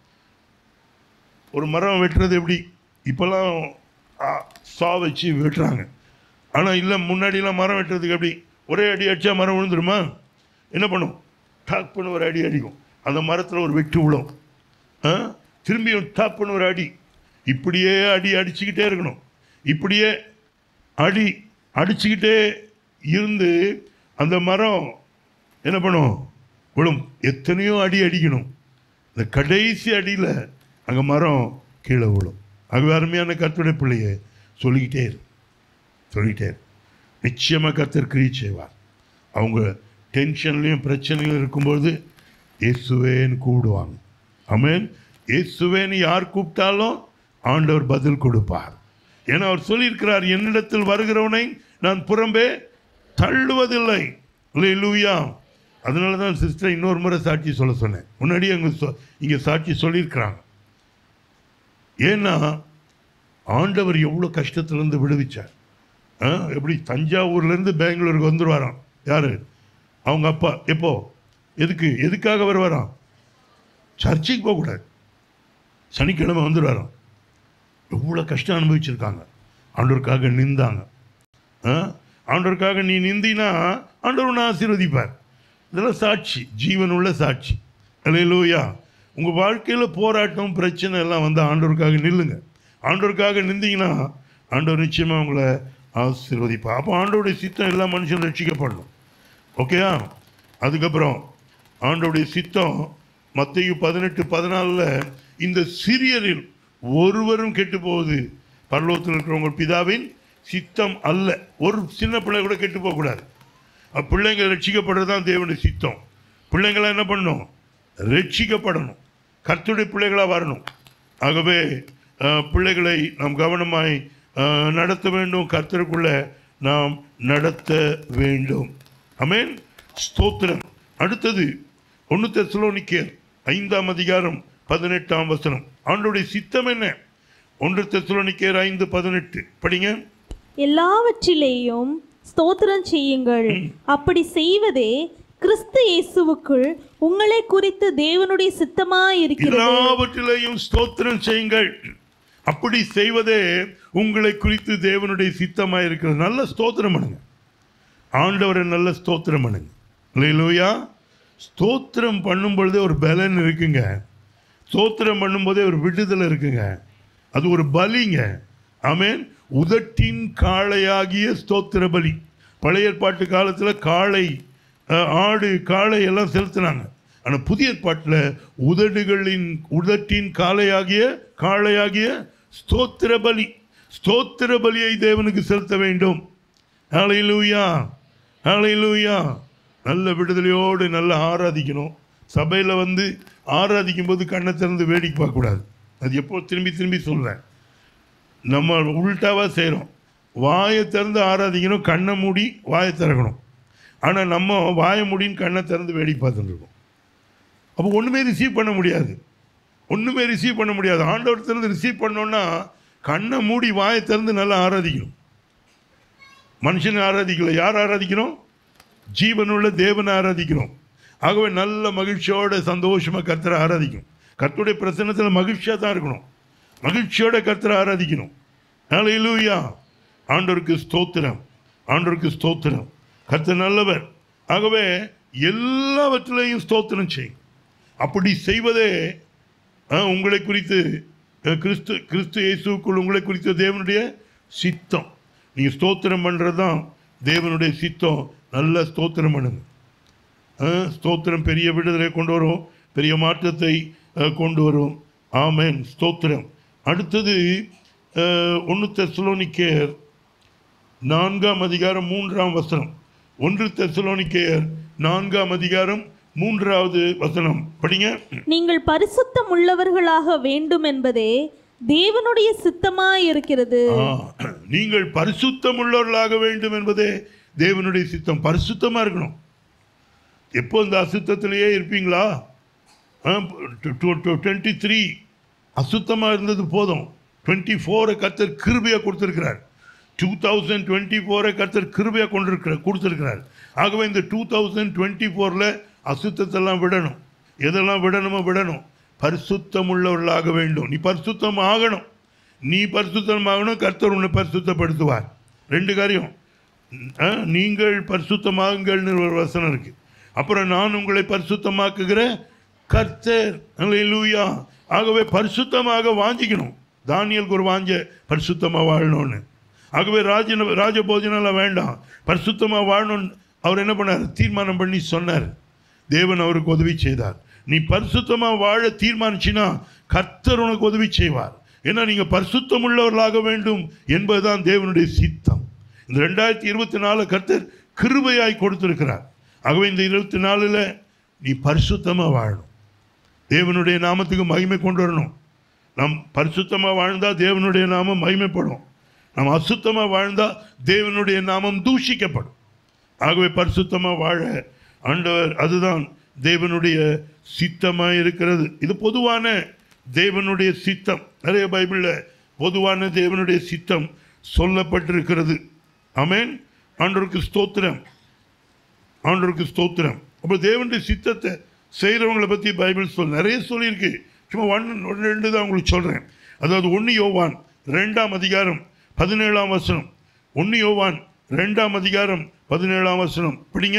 ஒரு மரம் வெட்டுறது எப்படி இப்போல்லாம் ஆ, சா வச்சு வெட்டுறாங்க ஆனால் இல்லை முன்னாடிலாம் மரம் வெட்டுறதுக்கு எப்படி ஒரே அடி அடித்தா மரம் விழுந்துருமா என்ன பண்ணும் டாக் பண்ண ஒரு அடி அடிக்கும் அந்த மரத்தில் ஒரு வெட்டு விழும் ஆ திரும்பியும் டாப் பண்ண ஒரு அடி இப்படியே அடி அடிச்சுக்கிட்டே இருக்கணும் இப்படியே அடி அடிச்சுக்கிட்டே இருந்து அந்த மரம் என்ன பண்ணும் விழும் எத்தனையோ அடி அடிக்கணும் இந்த கடைசி அடியில் அங்கே மரம் கீழே விழும் ஆகவே அருமையான கர்த்தருடைய பிள்ளையை சொல்லிக்கிட்டே இரு சொல்லிக்கிட்டே இரு நிச்சயமாக கர்த்தர் கிரியை செய்வார் அவங்க டென்ஷன்லையும் பிரச்சனையிலும் இருக்கும்போது இயேசுவேன்னு கூடுவாங்க ஆமென் இயேசுவேன்னு யார் கூப்பிட்டாலும் ஆண்டவர் பதில் கொடுப்பார் ஏன்னா அவர் சொல்லியிருக்கிறார் என்னிடத்தில் வருகிறவனை நான் புறம்பே தள்ளுவதில்லை லூயா அதனால தான் சிஸ்டர் இன்னொரு முறை சாட்சி சொல்ல சொன்னேன் முன்னாடி அங்கே சொ இங்கே சாட்சி சொல்லியிருக்கிறாங்க ஏன்னா ஆண்டவர் எவ்வளோ கஷ்டத்துலேருந்து விடுவிச்சார் ஆ, எப்படி தஞ்சாவூர்லேருந்து பெங்களூருக்கு வந்துடுவாராம் யார் அவங்க அப்பா எப்போ எதுக்கு எதுக்காக வருவாராம் சர்ச்சுக்கு போகக்கூடாது சனிக்கிழமை வந்துடுவாராம் எவ்வளோ கஷ்டம் அனுபவிச்சிருக்காங்க ஆண்டவருக்காக நிந்தாங்க ஆ? ஆண்டவருக்காக நீ நிந்தினா ஆண்டவர் உன்னை ஆசீர்வதிப்பார் இதெல்லாம் சாட்சி ஜீவனுள்ள சாட்சி அல்லேலூயா உங்கள் வாழ்க்கையில் போராட்டம் பிரச்சனை எல்லாம் வந்து ஆண்டவருக்காக நில்லுங்க ஆண்டவருக்காக நிந்தீங்கன்னா ஆண்டவர் நிச்சயமாக உங்களை ஆசீர்வதிப்பார் அப்போ ஆண்டவருடைய சித்தம் எல்லா மனுஷனும் ரட்சிக்கப்படணும் ஓகேயா அதுக்கப்புறம் ஆண்டவருடைய சித்தம் மத்தேயு பதினெட்டு பதினாலில் இந்த சிறியரில் ஒருவரும் கெட்டு போகுது பரலோகத்தில் இருக்கிறவங்க பிதாவின் சித்தம் அல்ல ஒரு சின்ன பிள்ளை கூட கெட்டு போகக்கூடாது அப்ப பிள்ளைங்க ரட்சிக்கப்படுறது தான் தேவனுடைய சித்தம் பிள்ளைங்களாம் என்ன பண்ணணும் ரட்சிக்கப்படணும் கர்த்தருடைய பிள்ளைகளாக வரணும் ஆகவே அஹ், பிள்ளைகளை நாம் கவனமாய் அஹ், நடத்த வேண்டும் கர்த்தருக்குள்ள நாம் நடத்த வேண்டும் அமேன் ஸ்தோத்திரம் அடுத்தது ஒன்று தெசலோனிக்கேர் ஐந்தாம் அதிகாரம் பதினெட்டாம் வசனம் ஆண்டோடைய சித்தம் என்ன ஒன்று தெசலோனிக்கேர் ஐந்து பதினெட்டு படிங்க எல்லாவற்றிலேயும் ஸ்தோத்திரம் செய்யுங்கள் அப்படி செய்வதே கிறிஸ்து இயேசுவுக்குள் உங்களை குறித்து தேவனுடைய சித்தமாய் இருக்கிறது எல்லாவற்றிலேயும் ஸ்தோத்திரம் செய்யுங்கள் அப்படி செய்வதே உங்களை குறித்து தேவனுடைய சித்தமாக இருக்கிறது நல்ல ஸ்தோத்திரம் பண்ணுங்க ஆண்டவரை நல்ல ஸ்தோத்திரம் பண்ணுங்க இல்லையா ஸ்தோத்திரம் பண்ணும் பொழுதே ஒரு பலன் இருக்குங்க ஸ்தோத்திரம் பண்ணும்போதே ஒரு விடுதலை இருக்குங்க அது ஒரு பலிங்க ஆமென் உதட்டின் காளையாகிய ஸ்தோத்திர பலி பழைய ஏற்பாட்டு காலத்தில் காளை அஹ், ஆடு காளை எல்லாம் செலுத்தினாங்க ஆனால் புதிய ஏற்பாட்டில் உதடுகளின் உதட்டின் காளையாகிய காளையாகிய ஸ்தோத்திர பலி ஸ்தோத்திர பலியை தேவனுக்கு செலுத்த வேண்டும் ஹalleluya ஹalleluya நல்ல விடுதலையோடு நல்லா ஆராதிக்கணும் சபையில் வந்து ஆராதிக்கும் போது கண்ணை திறந்து வேடிக்கை பார்க்கக்கூடாது அது எப்போ திரும்பி திரும்பி சொல்கிறேன் நம்ம உள்டாவாக செய்கிறோம் வாயை திறந்து ஆராதிக்கணும் கண்ணை மூடி வாயை திறக்கணும் ஆனால் நம்ம வாயை மூடின்னு கண்ணை திறந்து வேடிக்கை பார்த்துட்டு இருக்கோம் அப்போ ஒன்றுமே ரிசீவ் பண்ண முடியாது ஒன்றுமே ரிசீவ் பண்ண முடியாது ஆண்டவர் திறந்து ரிசீவ் பண்ணோன்னா கண்ணை மூடி வாயை திறந்து நல்லா ஆராதிக்கணும் மனுஷனை ஆராதிக்கல யார் ஆராதிக்கிறோம் ஜீவனுள்ள தேவனை ஆராதிக்கிறோம் ஆகவே நல்ல மகிழ்ச்சியோட சந்தோஷமாக கர்த்தரை ஆராதிக்கணும் கர்த்தருடைய பிரசன்னத்தில் மகிழ்ச்சியாக தான் இருக்கணும் மகிழ்ச்சியோட கர்த்தரை ஆராதிக்கணும் ஹalleluya ஆண்டவருக்கு ஸ்தோத்திரம் ஆண்டவருக்கு ஸ்தோத்திரம் கர்த்தர் நல்லவர் ஆகவே எல்லாவற்றிலையும் ஸ்தோத்திரம் செய்யும் அப்படி செய்வதே அஹ், உங்களை குறித்து அஹ், கிறிஸ்து கிறிஸ்து இயேசுக்குள் உங்களை குறித்த தேவனுடைய சித்தம் நீங்கள் ஸ்தோத்திரம் பண்ணுறது தான் தேவனுடைய சித்தம் நல்ல ஸ்தோத்திரம் பண்ணுங்க அஹ், ஸ்தோத்திரம் பெரிய விடுதலை கொண்டு வரும் பெரிய மாற்றத்தை அஹ், கொண்டு வரும் ஆமென் ஸ்தோத்திரம் அடுத்தது ஒன்று தெசலோனிக்கேயர் நான்காம் அதிகாரம் மூன்றாம் வசனம் ஒன்று தெசலோனிக்கேயர் நான்காம் அதிகாரம் மூன்றாவது வசனம் படிங்க நீங்கள் பரிசுத்தம் உள்ளவர்களாக வேண்டும் என்பதே தேவனுடைய சித்தமாய் இருக்கிறது ஆ, நீங்கள் பரிசுத்தம் உள்ளவர்களாக வேண்டும் என்பதே தேவனுடைய சித்தம் பரிசுத்தமாக இருக்கணும் எப்போ இந்த அசுத்தத்திலேயே இருப்பீங்களா டுவெண்ட்டி த்ரீ அசுத்தமாக இருந்தது போதும் டுவெண்ட்டி ஃபோரை கத்தர் கிருபையாக கொடுத்துருக்கிறார் டூ தௌசண்ட் டுவெண்ட்டி ஃபோரை கத்தர் கிருபையாக கொண்டிருக்கிற கொடுத்துருக்கிறார் ஆகவே இந்த டூ தௌசண்ட் டுவெண்ட்டி ஃபோரில் அசுத்தத்தெல்லாம் விடணும் எதெல்லாம் விடணுமோ விடணும் பரிசுத்தம் உள்ளவர்களாக வேண்டும் நீ பரிசுத்தம் ஆகணும் நீ பரிசுத்தம் ஆகணும் கர்த்தர் உன்னை பரிசுத்தப்படுத்துவார் ரெண்டு காரியம் ஆ, நீங்கள் பரிசுத்தமாகுங்கள்னு ஒரு வசனம் இருக்கு அப்புறம் நான் உங்களை பரிசுத்தமாக்குகிற கர்த்தர் அல்லேலூயா ஆகவே பரிசுத்தமாக வாஞ்சிக்கணும் தானியலுக்கு ஒரு வாஞ்ச பரிசுத்தமாக வாழணும்னு ஆகவே ராஜ ராஜ போஜனம்லாம் வேண்டாம் பரிசுத்தமாக வாழணும்னு அவர் என்ன பண்ணார் தீர்மானம் பண்ணி சொன்னார் தேவன் அவருக்கு உதவி செய்தார் நீ பரிசுத்தமாக வாழ தீர்மானிச்சினா கர்த்தர் உனக்கு உதவி செய்வார் ஏன்னா நீங்கள் பரிசுத்தம் உள்ளவர்களாக வேண்டும் என்பதுதான் தேவனுடைய சித்தம் இந்த ரெண்டாயிரத்தி இருபத்தி நாலு கர்த்தர் கிருபையாய் கொடுத்திருக்கிறார் ஆகவே இந்த இருபத்தி நாலில் நீ பரிசுத்தமாக வாழணும் தேவனுடைய நாமத்துக்கு மகிமை கொண்டு வரணும் நாம் பரிசுத்தமாக வாழ்ந்தால் தேவனுடைய நாமம் மகிமைப்படும் நாம் அசுத்தமாக வாழ்ந்தால் தேவனுடைய நாமம் தூஷிக்கப்படும் ஆகவே பரிசுத்தமாக வாழ ஆண்டவர் அதுதான் தேவனுடைய சித்தமாக இருக்கிறது இது பொதுவான தேவனுடைய சித்தம் நிறைய பைபிளில் பொதுவான தேவனுடைய சித்தம் சொல்லப்பட்டிருக்கிறது ஆமென் ஆண்டவருக்கு ஸ்தோத்திரம் ஆண்டவருக்கு ஸ்தோத்திரம் அப்போ தேவனுடைய சித்தத்தை செய்கிறவங்களை பற்றி பைபிள் சொல் நிறைய சொல்லியிருக்கு சும்மா ஒன் ஒன்று ரெண்டு தான் உங்களுக்கு சொல்கிறேன் அதாவது ஒன்று யோவான் ரெண்டாம் அதிகாரம் பதினேழாம் வசனம் ஒன்று யோவான் ரெண்டாம் அதிகாரம் பதினேழாம் வசனம் படிங்க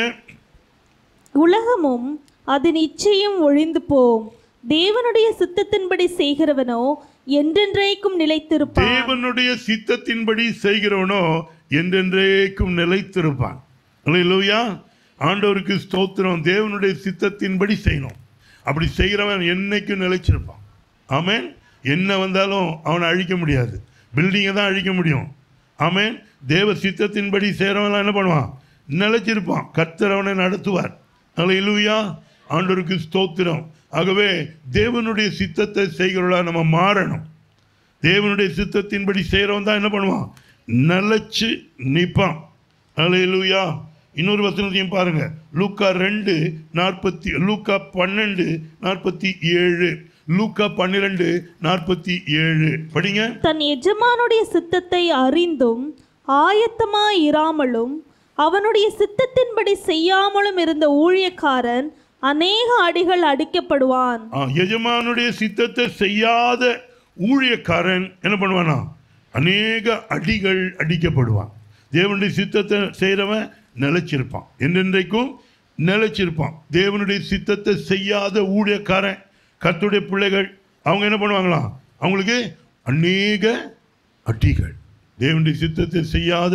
உலகமும் அதன் இச்சையும் ஒழிந்து போம் தேவனுடைய சித்தத்தின்படி செய்கிறவனோ என்றென்றைக்கும் நிலைத்திருப்பான் தேவனுடைய சித்தத்தின்படி செய்கிறவனோ என்றென்றைக்கும் நிலைத்திருப்பான் அல்லேலூயா ஆண்டவருக்கு ஸ்தோத்திரம் தேவனுடைய சித்தத்தின்படி செய்யணும் அப்படி செய்கிறவன் என்னைக்கும் நிலைச்சிருப்பான் ஆமென் என்ன வந்தாலும் அவனை அழிக்க முடியாது பில்டிங்கை தான் அழிக்க முடியும் ஆமென் தேவ சித்தத்தின்படி செய்கிறவன்லாம் என்ன பண்ணுவான் நிலைச்சிருப்பான் கர்த்தர் அவனை நடத்துவார் அல்லேலூயா ஆண்டவருக்கு ஸ்தோத்திரம் ஆகவே தேவனுடைய சித்தத்தை செய்கிறவளா நம்ம மாறணும் தேவனுடைய சித்தத்தின்படி செய்கிறவன் தான் என்ன பண்ணுவான் நிலச்சி நிற்பான் அல்லேலூயா இன்னொரு வசனத்தையும் பாருங்க லூக்கா ரெண்டு நாற்பத்தி லூக்கா பன்னெண்டு நாற்பத்தி ஏழு லூக்கா பன்னிரெண்டு நாற்பத்தி ஏழு படிங்க தன் எஜமானுடைய சித்தத்தை அறிந்தும் ஆயத்தமாய் இராமலும் அவனுடைய சித்தத்தின்படி செய்யாமலும் இருந்த ஊழியக்காரன் அநேக அடிகள் அடிக்கப்படுவான் ஆ, எஜமானுடைய சித்தத்தை செய்யாத ஊழியக்காரன் என்ன பண்ணுவானா அநேக அடிகள் அடிக்கப்படுவான் தேவனுடைய சித்தத்தை செய்கிறவன் நிலைச்சிருப்பான் என்றென்றைக்கும் நிலைச்சிருப்பான் தேவனுடைய சித்தத்தை செய்யாத ஊழியக்காரன் கர்த்தருடைய பிள்ளைகள் அவங்க என்ன பண்ணுவாங்களாம் அவங்களுக்கு அநேக அடிகள் தேவனுடைய சித்தத்தை செய்யாத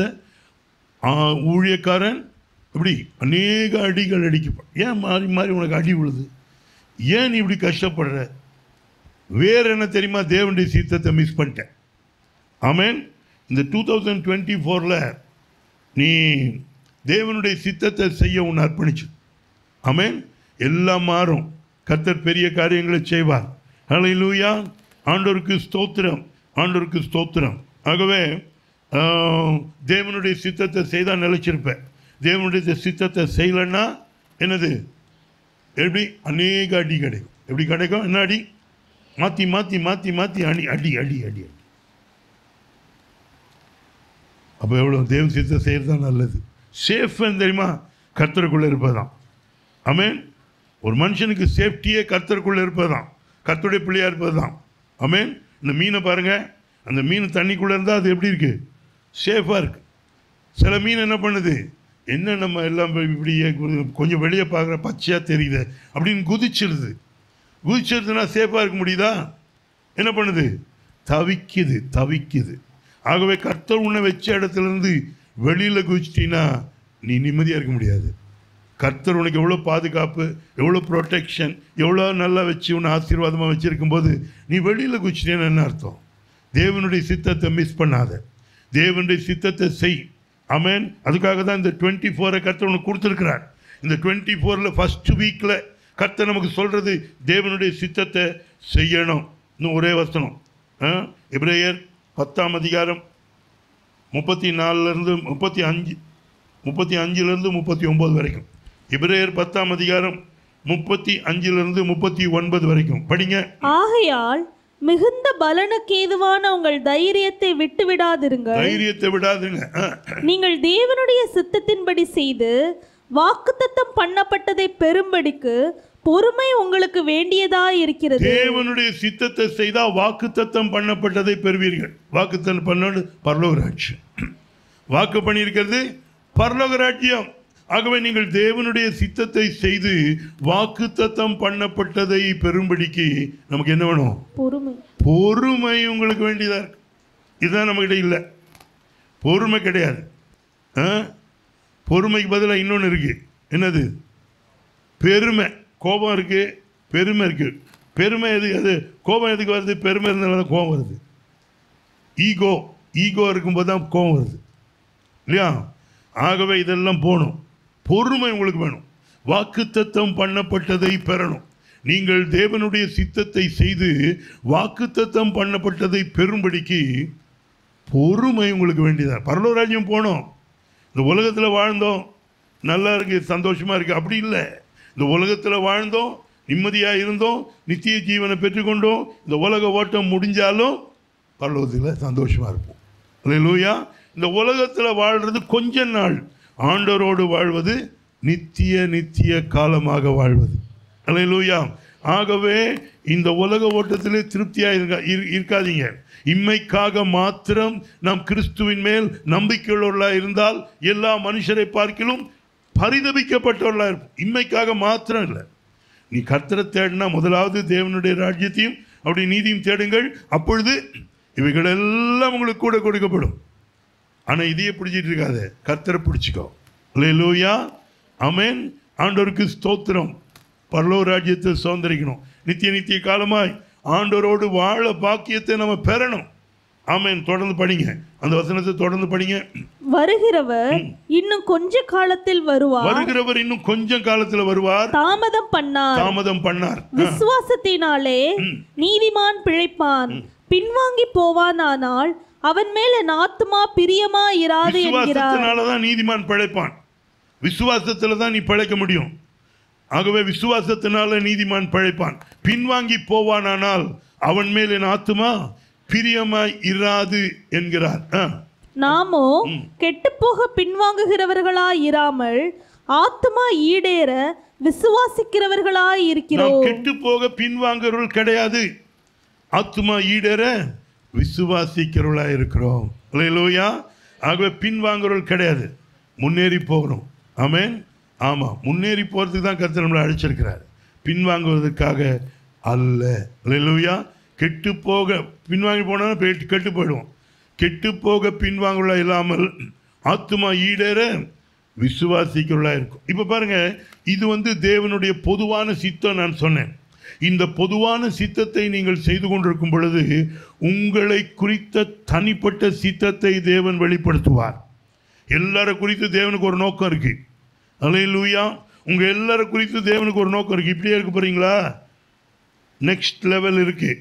ஆ, ஊழியக்காரன் இப்படி அநேக அடிகள் அடிக்கப்படும் ஏன் மாறி மாறி உனக்கு அடி விழுது ஏன் நீ இப்படி கஷ்டப்படுற வேற என்ன தெரியுமா தேவனுடைய சித்தத்தை மிஸ் பண்ணிட்டேன் ஆமென் இந்த டூ தௌசண்ட் டுவெண்ட்டி ஃபோரில் நீ தேவனுடைய சித்தத்தை செய்ய உன்னை அர்ப்பணிச்சு ஆமென் எல்லாம் மாறும் கர்த்தர் பெரிய காரியங்களை செய்வார் ஹalleluya ஆண்டவருக்கு ஸ்தோத்திரம் ஆண்டவருக்கு ஸ்தோத்திரம் ஆகவே ஆஹ், தேவனுடைய சித்தத்தை செய்தால் நிலைச்சிருப்பேன் தேவனுடைய சித்தத்தை செய்யலைன்னா என்னது எப்படி அநேக அடி கிடைக்கும் எப்படி கிடைக்கும் என்ன அடி மாற்றி மாற்றி மாற்றி மாற்றி அடி அடி அடி அடி அடி அப்போ எவ்வளோ தேவ சித்தம் செய்கிறது தான் நல்லது சேஃப்னு தெரியுமா கர்த்தருக்குள்ளே இருப்பதுதான் ஆமென் ஒரு மனுஷனுக்கு சேஃப்டியே கர்த்தருக்குள்ளே இருப்பதுதான் கர்த்தருடைய பிள்ளையாக இருப்பது தான் ஆமென் இந்த மீனை பாருங்கள் அந்த மீன் தண்ணிக்குள்ளே இருந்தால் அது எப்படி இருக்குது சேஃபாக இருக்குது சில மீன் என்ன பண்ணுது என்ன நம்ம எல்லாம் போய் இப்படியே கு- கொஞ்சம் வெளியே பார்க்குற பச்சையாக தெரியுது அப்படின்னு குதிச்சிருது குதிச்சிருதுன்னா சேஃபாக இருக்க முடியுதா என்ன பண்ணுது தவிக்குது தவிக்குது ஆகவே கர்த்தர் உன்னை வச்ச இடத்துல இருந்து வெளியில் குதிச்சிட்டினா நீ நிம்மதியாக இருக்க முடியாது கர்த்தர் உனக்கு எவ்வளோ பாதுகாப்பு எவ்வளோ ப்ரொடெக்ஷன் எவ்வளோ நல்லா வச்சு உன்னை ஆசீர்வாதமாக வச்சுருக்கும் போது நீ வெளியில் குதிச்சிட்டேன்னு என்ன அர்த்தம் தேவனுடைய சித்தத்தை மிஸ் பண்ணாத தேவனுடைய சித்தத்தை செய் அமேன் அதுக்காக தான் இந்த டுவெண்ட்டி ஃபோரை கர்த்தர் உனக்கு கொடுத்துருக்கிறார் இந்த டுவெண்ட்டி ஃபோரில் ஃபஸ்ட்டு வீக்கில் கர்த்தர் நமக்கு சொல்கிறது தேவனுடைய சித்தத்தை செய்யணும் இன்னும் ஒரே வசனம் ஆ? எபிரேயர் பத்தாம் அதிகாரம் முப்பத்தி நாலுலேருந்து முப்பத்தி அஞ்சு முப்பத்தி அஞ்சுலேருந்து முப்பத்தி ஒம்பது வரைக்கும் எபிரேயர் பத்தாம் அதிகாரம் முப்பத்தி அஞ்சிலிருந்து முப்பத்தி ஒன்பது வரைக்கும் படிங்க ஆகையால் மிகுந்த பலனுக்கு ஏதுவான உங்கள் தைரியத்தை விட்டு விடாதிருங்கள் தைரியத்தை விடாதுங்க ஆ. நீங்கள் தேவனுடைய சித்தத்தின்படி செய்து வாக்குத்தத்தம் பண்ணப்பட்டதை பெறும்படிக்கு பொறுமை உங்களுக்கு வேண்டியதாய் இருக்கிறது தேவனுடைய சித்தத்தை செய்தால் வாக்குத்தத்தம் பண்ணப்பட்டதை பெறுவீர்கள் வாக்குத்தத்தம் பண்ணது பரலோக ராஜ்யம் வாக்கு பண்ணியிருக்கிறது பரலோக ராஜ்யம் ஆகவே நீங்கள் தேவனுடைய சித்தத்தை செய்து வாக்குத்தத்தம் பண்ணப்பட்டதை பெறும்படிக்கு நமக்கு என்ன வேணும் பொறுமை பொறுமை உங்களுக்கு வேண்டியதா இருக்கு இதுதான் நம்மகிட்ட இல்லை பொறுமை கிடையாது ஆ? பொறுமைக்கு பதிலாக இன்னொன்று இருக்கு என்னது பெருமை கோபம் இருக்கு பெருமை இருக்கு பெருமை எது அது கோபம் எதுக்கு வருது பெருமை இருந்தாலும் தான் கோபம் வருது ஈகோ ஈகோ இருக்கும்போது தான் கோபம் வருது இல்லையா ஆகவே இதெல்லாம் போகணும் பொறுமை உங்களுக்கு வேணும் வாக்குத்தத்தம் பண்ணப்பட்டதை பெறணும் நீங்கள் தேவனுடைய சித்தத்தை செய்து வாக்குத்தத்தம் பண்ணப்பட்டதை பெறும்படிக்கு பொறுமை உங்களுக்கு வேண்டியதா பரலோராஜ்யம் போனோம் இந்த உலகத்தில் வாழ்ந்தோம் நல்லா இருக்கு சந்தோஷமா இருக்கு அப்படி இல்லை இந்த உலகத்தில் வாழ்ந்தோம் நிம்மதியாக இருந்தோம் நித்திய ஜீவனை பெற்றுக்கொண்டோம் இந்த உலக ஓட்டம் முடிஞ்சாலும் பரலோகத்தில் சந்தோஷமா இருப்போம் அல்லேலூயா இந்த உலகத்தில் வாழ்றது கொஞ்ச நாள் ஆண்டவரோடு வாழ்வது நித்திய நித்திய காலமாக வாழ்வது அல்லேலூயா ஆகவே இந்த உலக ஓட்டத்திலே திருப்தியாக இருக்க இரு- இருக்காதீங்க இம்மைக்காக மாத்திரம் நாம் கிறிஸ்துவின் மேல் நம்பிக்கையுள்ளவர்களாக இருந்தால் எல்லா மனுஷரை பார்க்கிலும் பரிதபிக்கப்பட்டவர்களாக இருப்போம் இம்மைக்காக மாத்திரம் இல்லை நீ கர்த்தரை தேடினா முதலாவது தேவனுடைய ராஜ்யத்தையும் அப்படி நீதியும் தேடுங்கள் அப்பொழுது இவைகள் எல்லாம் உங்களுக்கு கூட கொடுக்கப்படும் ஆனால் இதையே பிடிச்சிட்டு இருக்காத கர்த்தரை பிடிச்சிக்கோ லூயா அமேன் ஆண்டவருக்கு ஸ்தோத்திரம் பரலோ ராஜ்யத்தை சுதந்திரிக்கணும் நித்திய நித்திய காலமாய் ஆண்டவரோடு வாழ பாக்கியத்தை நம்ம பெறணும் ஆமேன் தொடர்ந்து படிங்க அந்த வசனத்தை தொடர்ந்து படிங்க வருகிறவர் இன்னும் கொஞ்ச காலத்தில் வருவார் வருகிறவர் இன்னும் கொஞ்சம் காலத்துல வருவார் தாமதம் பண்ணார் தாமதம் பண்ணார் விசுவாசத்தினாலே நீதிமான் பிழைப்பான் பின்வாங்கி போவானானால் அவன் மேல் என் ஆத்துமா பிரியமா இராது என்கிறார் விசுவாசத்தினால தான் நீதிமான் பிழைப்பான் விசுவாசத்துல தான் நீ பிழைக்க முடியும் ஆகவே விசுவாசத்தினால நீதிமான் பிழைப்பான் பின்வாங்கி போவானானால் அவன் மேல் என் ஆத்துமா பிரியமாய் இராது என்கிறார் ஆ. நாமோ கெட்டுப்போக பின்வாங்குகிறவர்களாய் இராமல் ஆத்துமா ஈடேற விசுவாசிக்கிறவர்களாய் நாம் இருக்கிறோம் கெட்டு போக பின்வாங்குறவர்கள் கிடையாது ஆத்துமா ஈடேற விசுவாசிக்கிறவர்களா இருக்கிறோம் இல்லையா ஆகவே பின்வாங்குறவர்கள் கிடையாது முன்னேறி போகிறோம் ஆமென் ஆமாம் முன்னேறி போகிறதுக்கு தான் கருத்து நம்மளை அழைச்சிருக்கிறார் பின்வாங்குவதற்காக அல்ல இல்லையா கெட்டு போக பின்வாங்கி போனால் கெட்டு போயிடுவோம் கெட்டு போக பின்வாங்குள்ள இல்லாமல் ஆத்துமா ஈடேற விசுவாசிக்கிறவர்களாக இருக்கும் இப்போ பாருங்க இது வந்து தேவனுடைய பொதுவான சித்தம் நான் சொன்னேன் இந்த பொதுவான சித்தத்தை நீங்கள் செய்து கொண்டிருக்கும் பொழுது உங்களை குறித்த தனிப்பட்ட சித்தத்தை தேவன் வெளிப்படுத்துவார் எல்லாரை குறித்து தேவனுக்கு ஒரு நோக்கம் இருக்கு அலையிலூயா உங்க எல்லாரை குறித்து தேவனுக்கு ஒரு நோக்கம் இருக்கு இப்படியே இருக்க போறீங்களா நெக்ஸ்ட் லெவல் இருக்கு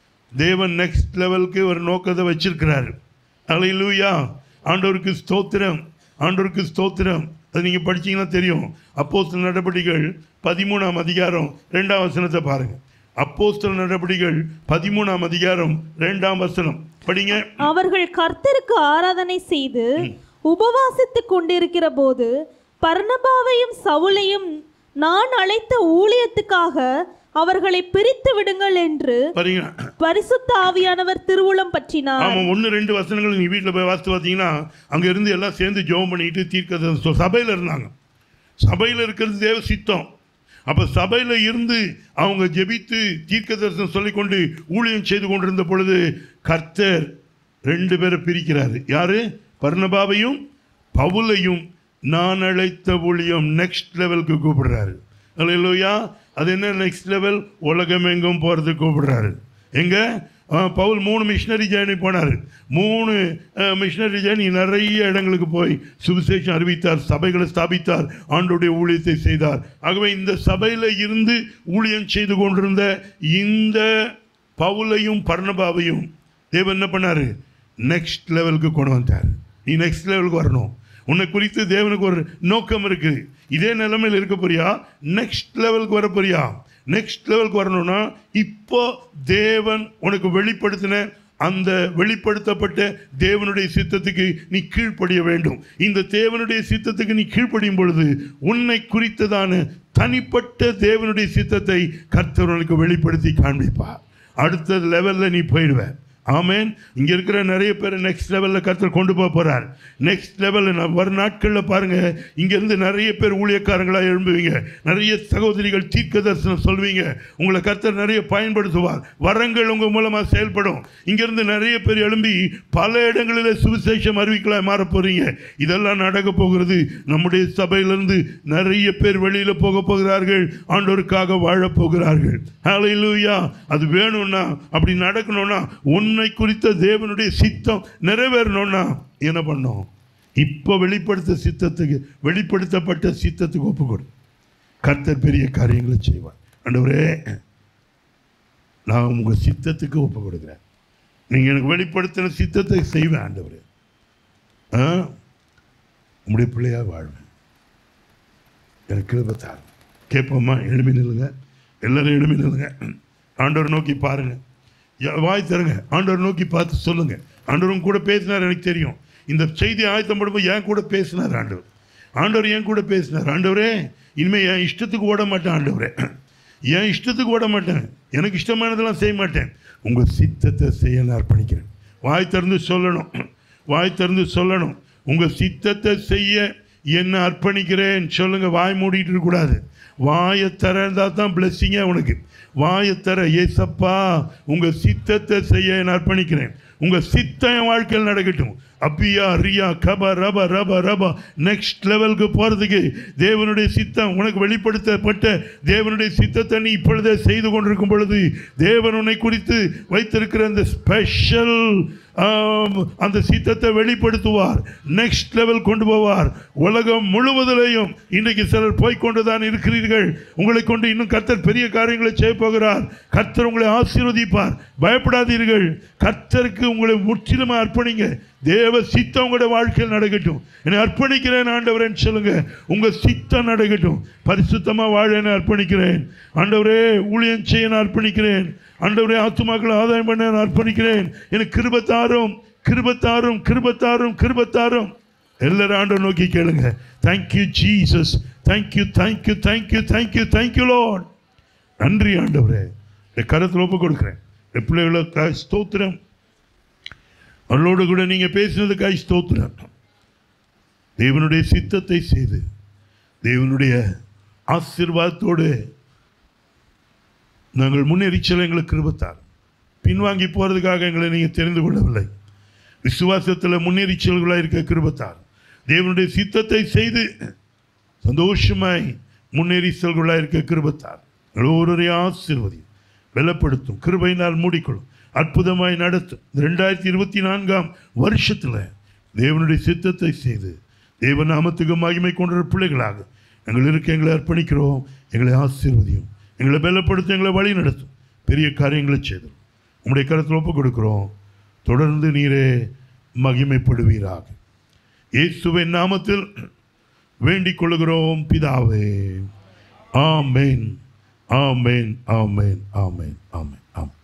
தேவன் நெக்ஸ்ட் லெவலுக்கு ஒரு நோக்கத்தை வச்சிருக்கிறாரு அலையிலூயா ஆண்டவருக்கு ஸ்தோத்திரம் ஆண்டவருக்கு ஸ்தோத்திரம் அது நீங்கள் படிச்சீங்கன்னா தெரியும் அப்போஸ்தல நடவடிக்கைகள் பதிமூணாம் அதிகாரம் ரெண்டாம் வசனத்தை பாருங்க அப்போஸ்தல நடவடிக்கைகள் பதிமூணாம் அதிகாரம் ரெண்டாம் வசனம் படிங்க அவர்கள் கர்த்தருக்கு ஆராதனை செய்து உபவாசித்துக் கொண்டிருக்கிற போது பர்னபாவையும் சவுலையும் நான் அழைத்த ஊழியத்துக்காக அவர்களை பிரித்து விடுங்கள் என்று பாருங்க பரிசுத்த ஆவியானவர் திருவுளம் பற்றினார் ஆமாம் ஒன்று ரெண்டு வசனங்கள் நீ வீட்டில் போய் வாசித்து பார்த்தீங்கன்னா அங்கே இருந்து எல்லாம் சேர்ந்து ஜெபம் பண்ணிட்டு தீர்க்க சபையில் இருந்தாங்க சபையில் இருக்கிறது தேவ சித்தம் அப்போ சபையில் இருந்து அவங்க ஜெபித்து தீர்க்க தரிசனம் சொல்லிக்கொண்டு ஊழியம் செய்து கொண்டிருந்த பொழுது கர்த்தர் ரெண்டு பேரை பிரிக்கிறாரு யாரு பர்ணபாவையும் பவுலையும் நான் அழைத்த ஊழியம் நெக்ஸ்ட் லெவலுக்கு கூப்பிடுறாரு அல்லையா அது என்ன நெக்ஸ்ட் லெவல் உலகமெங்கும் போகிறதுக்கு கூப்பிடுறாரு எங்க ஆ, பவுல் மூணு மிஷினரி ஜேர்னி போனார் மூணு மிஷினரி ஜேர்னி நிறைய இடங்களுக்கு போய் சுவிசேஷம் அறிவித்தார் சபைகளை ஸ்தாபித்தார் ஆண்டுடைய ஊழியத்தை செய்தார் ஆகவே இந்த சபையில் இருந்து ஊழியம் செய்து கொண்டிருந்த இந்த பவுலையும் பர்ணபாவையும் தேவன் என்ன பண்ணாரு நெக்ஸ்ட் லெவலுக்கு கொண்டு வந்தார் நீ நெக்ஸ்ட் லெவலுக்கு வரணும் உன்னை குறித்து தேவனுக்கு ஒரு நோக்கம் இருக்குது இதே நிலைமையில் இருக்க போறியா நெக்ஸ்ட் லெவலுக்கு வர போறியா நெக்ஸ்ட் லெவலுக்கு வரணும்னா இப்போ தேவன் உனக்கு வெளிப்படுத்தின அந்த வெளிப்படுத்தப்பட்ட தேவனுடைய சித்தத்துக்கு நீ கீழ்ப்படிய வேண்டும் இந்த தேவனுடைய சித்தத்துக்கு நீ கீழ்ப்படியும் பொழுது உன்னை குறித்ததான தனிப்பட்ட தேவனுடைய சித்தத்தை கர்த்தர் உனக்கு வெளிப்படுத்தி காண்பிப்பார் அடுத்த லெவலில் நீ போயிடுவ ஆமேன் இங்கே இருக்கிற நிறைய பேர் நெக்ஸ்ட் லெவலில் கர்த்தர் கொண்டு போக போகிறார் நெக்ஸ்ட் லெவலில் நான் வரும் நாட்களில் பாருங்கள் இங்கேருந்து நிறைய பேர் ஊழியக்காரங்களாக எழும்புவீங்க நிறைய சகோதரிகள் தீர்க்க தரிசனம் சொல்வீங்க உங்களை கர்த்தர் நிறைய பயன்படுத்துவார் வரங்கள் உங்கள் மூலமாக செயல்படும் இங்கேருந்து நிறைய பேர் எழும்பி பல இடங்களில் சுவிசேஷம் அறிவிக்கலாம் மாற போகிறீங்க இதெல்லாம் நடக்க போகிறது நம்முடைய சபையிலிருந்து நிறைய பேர் வெளியில் போக போகிறார்கள் ஆண்டோருக்காக வாழப் போகிறார்கள் ஹalleluya அது வேணும்னா அப்படி நடக்கணும்னா உன்னை குறித்த தேவனுடைய சித்தம் நிறைவேறணும்னா என்ன பண்ணோம் இப்போ வெளிப்படுத்த சித்தத்துக்கு வெளிப்படுத்தப்பட்ட சித்தத்துக்கு ஒப்பு கொடு கர்த்தர் பெரிய காரியங்களை செய்வார் ஆண்டவரே நான் உங்கள் சித்தத்துக்கு ஒப்பு கொடுக்குறேன் நீங்கள் எனக்கு வெளிப்படுத்தின சித்தத்தை செய்வேன் ஆண்டவரே ஆ உங்களுடைய பிள்ளையாக வாழ்வேன் எனக்கு கிருபத்தார் கேட்போம்மா எழுமி நில்லுங்க எல்லாரும் எழுமி நில்லுங்க ஆண்டவர் நோக்கி பாருங்க யா- வாய் தருங்க ஆண்டவர் நோக்கி பார்த்து சொல்லுங்க ஆண்டவரும் கூட பேசினார் எனக்கு தெரியும் இந்த செய்தி ஆயத்தம் பண்ணும்போது என் கூட பேசினார் ஆண்டவர் ஆண்டவர் என் கூட பேசினார் ஆண்டவரே இனிமேல் என் இஷ்டத்துக்கு ஓட மாட்டேன் ஆண்டவரே என் இஷ்டத்துக்கு ஓட மாட்டேன் எனக்கு இஷ்டமானதெல்லாம் செய்ய மாட்டேன் உங்கள் சித்தத்தை செய்ய நான் அர்ப்பணிக்கிறேன் வாய் திறந்து சொல்லணும் வாய் திறந்து சொல்லணும் உங்கள் சித்தத்தை செய்ய என்ன அர்ப்பணிக்கிறேன் சொல்லுங்க வாய் மூடிட்டு இருக்கக்கூடாது வாயை திறந்தா தான் பிளஸ்ஸிங்க உனக்கு வாயை தர ஏசப்பா உங்கள் சித்தத்தை செய்ய நான் அர்ப்பணிக்கிறேன் உங்கள் சித்தம் என் வாழ்க்கையில் நடக்கட்டும் அப்பியா ரியா கப ரப ரப ரப நெக்ஸ்ட் லெவலுக்கு போகிறதுக்கு தேவனுடைய சித்தம் உனக்கு வெளிப்படுத்தப்பட்ட தேவனுடைய சித்தத்தை நீ இப்பொழுதே செய்து கொண்டிருக்கும் பொழுது தேவன் உன்னை குறித்து வைத்திருக்கிற அந்த ஸ்பெஷல் அந்த சித்தத்தை வெளிப்படுத்துவார் நெக்ஸ்ட் லெவல் கொண்டு போவார் உலகம் முழுவதிலேயும் இன்றைக்கு சிலர் போய்க்கொண்டு தான் இருக்கிறீர்கள் உங்களை கொண்டு இன்னும் கர்த்தர் பெரிய காரியங்களை செய்ய போகிறார் கர்த்தர் உங்களை ஆசீர்வதிப்பார் பயப்படாதீர்கள் கர்த்தருக்கு உங்களை முற்றிலுமா அர்ப்பணிங்க தேவ சித்தம் உங்களுடைய வாழ்க்கையில் நடக்கட்டும் என்னை அர்ப்பணிக்கிறேன் ஆண்டவரேன்னு சொல்லுங்க உங்க சித்தம் நடக்கட்டும் பரிசுத்தமா வாழ என்னை அர்ப்பணிக்கிறேன் ஆண்டவரே ஊழியம் செய்ய நான் அர்ப்பணிக்கிறேன் ஆண்டவரே ஆத்துமாக்களை ஆதாயம் பண்ண நான் அர்ப்பணிக்கிறேன் எனக்கு கிருபத்தாரும் கிருபத்தாரும் கிருபத்தாரும் கிருபத்தாரும் எல்லாரும் ஆண்டவர் நோக்கி கேளுங்க thank you Jesus thank you thank you thank you thank you thank you lord நன்றி ஆண்டவரே என் கருத்தில் ஒப்பு கொடுக்குறேன் என் பிள்ளைகளுக்கு ஸ்தோத்திரம் அவளோடு கூட நீங்க பேசினதுக்காய் ஸ்தோத்திரம் தேவனுடைய சித்தத்தை செய்து தேவனுடைய ஆசீர்வாதத்தோடு நாங்கள் முன்னேறிச்சல எங்களுக்கு கிருபத்தார் பின்வாங்கி போறதுக்காக எங்களை நீங்க தெரிந்து கொள்ளவில்லை விசுவாசத்தில் முன்னேறிச்சல்களாக இருக்க கிருபத்தார் தேவனுடைய சித்தத்தை செய்து சந்தோஷமாய் முன்னேறி செல்களாக இருக்க கிருபத்தார் ஒருவரையும் ஆசீர்வதி பலப்படுத்தும் கிருபையினால் மூடிக்கொள்ளும் அற்புதமாய் நடத்தும் இந்த ரெண்டாயிரத்தி இருபத்தி நான்காம் வருஷத்தில் தேவனுடைய சித்தத்தை செய்து தேவ நாமத்துக்கு மகிமை கொண்ட பிள்ளைகளாக எங்கள் இருக்க எங்களை அர்ப்பணிக்கிறோம் எங்களை ஆசீர்வதியும் எங்களை பலப்படுத்தும் எங்களை வழி நடத்தும் பெரிய காரியங்களை செய்தோம் உங்களுடைய கருத்தில் ஒப்புக் கொடுக்கிறோம் தொடர்ந்து நீரே மகிமைப்படுவீராக இயேசுவின் நாமத்தில் வேண்டிக் கொள்கிறோம் பிதாவே ஆமென் ஆமென் ஆமென் ஆமென் ஆமென் ஆமென்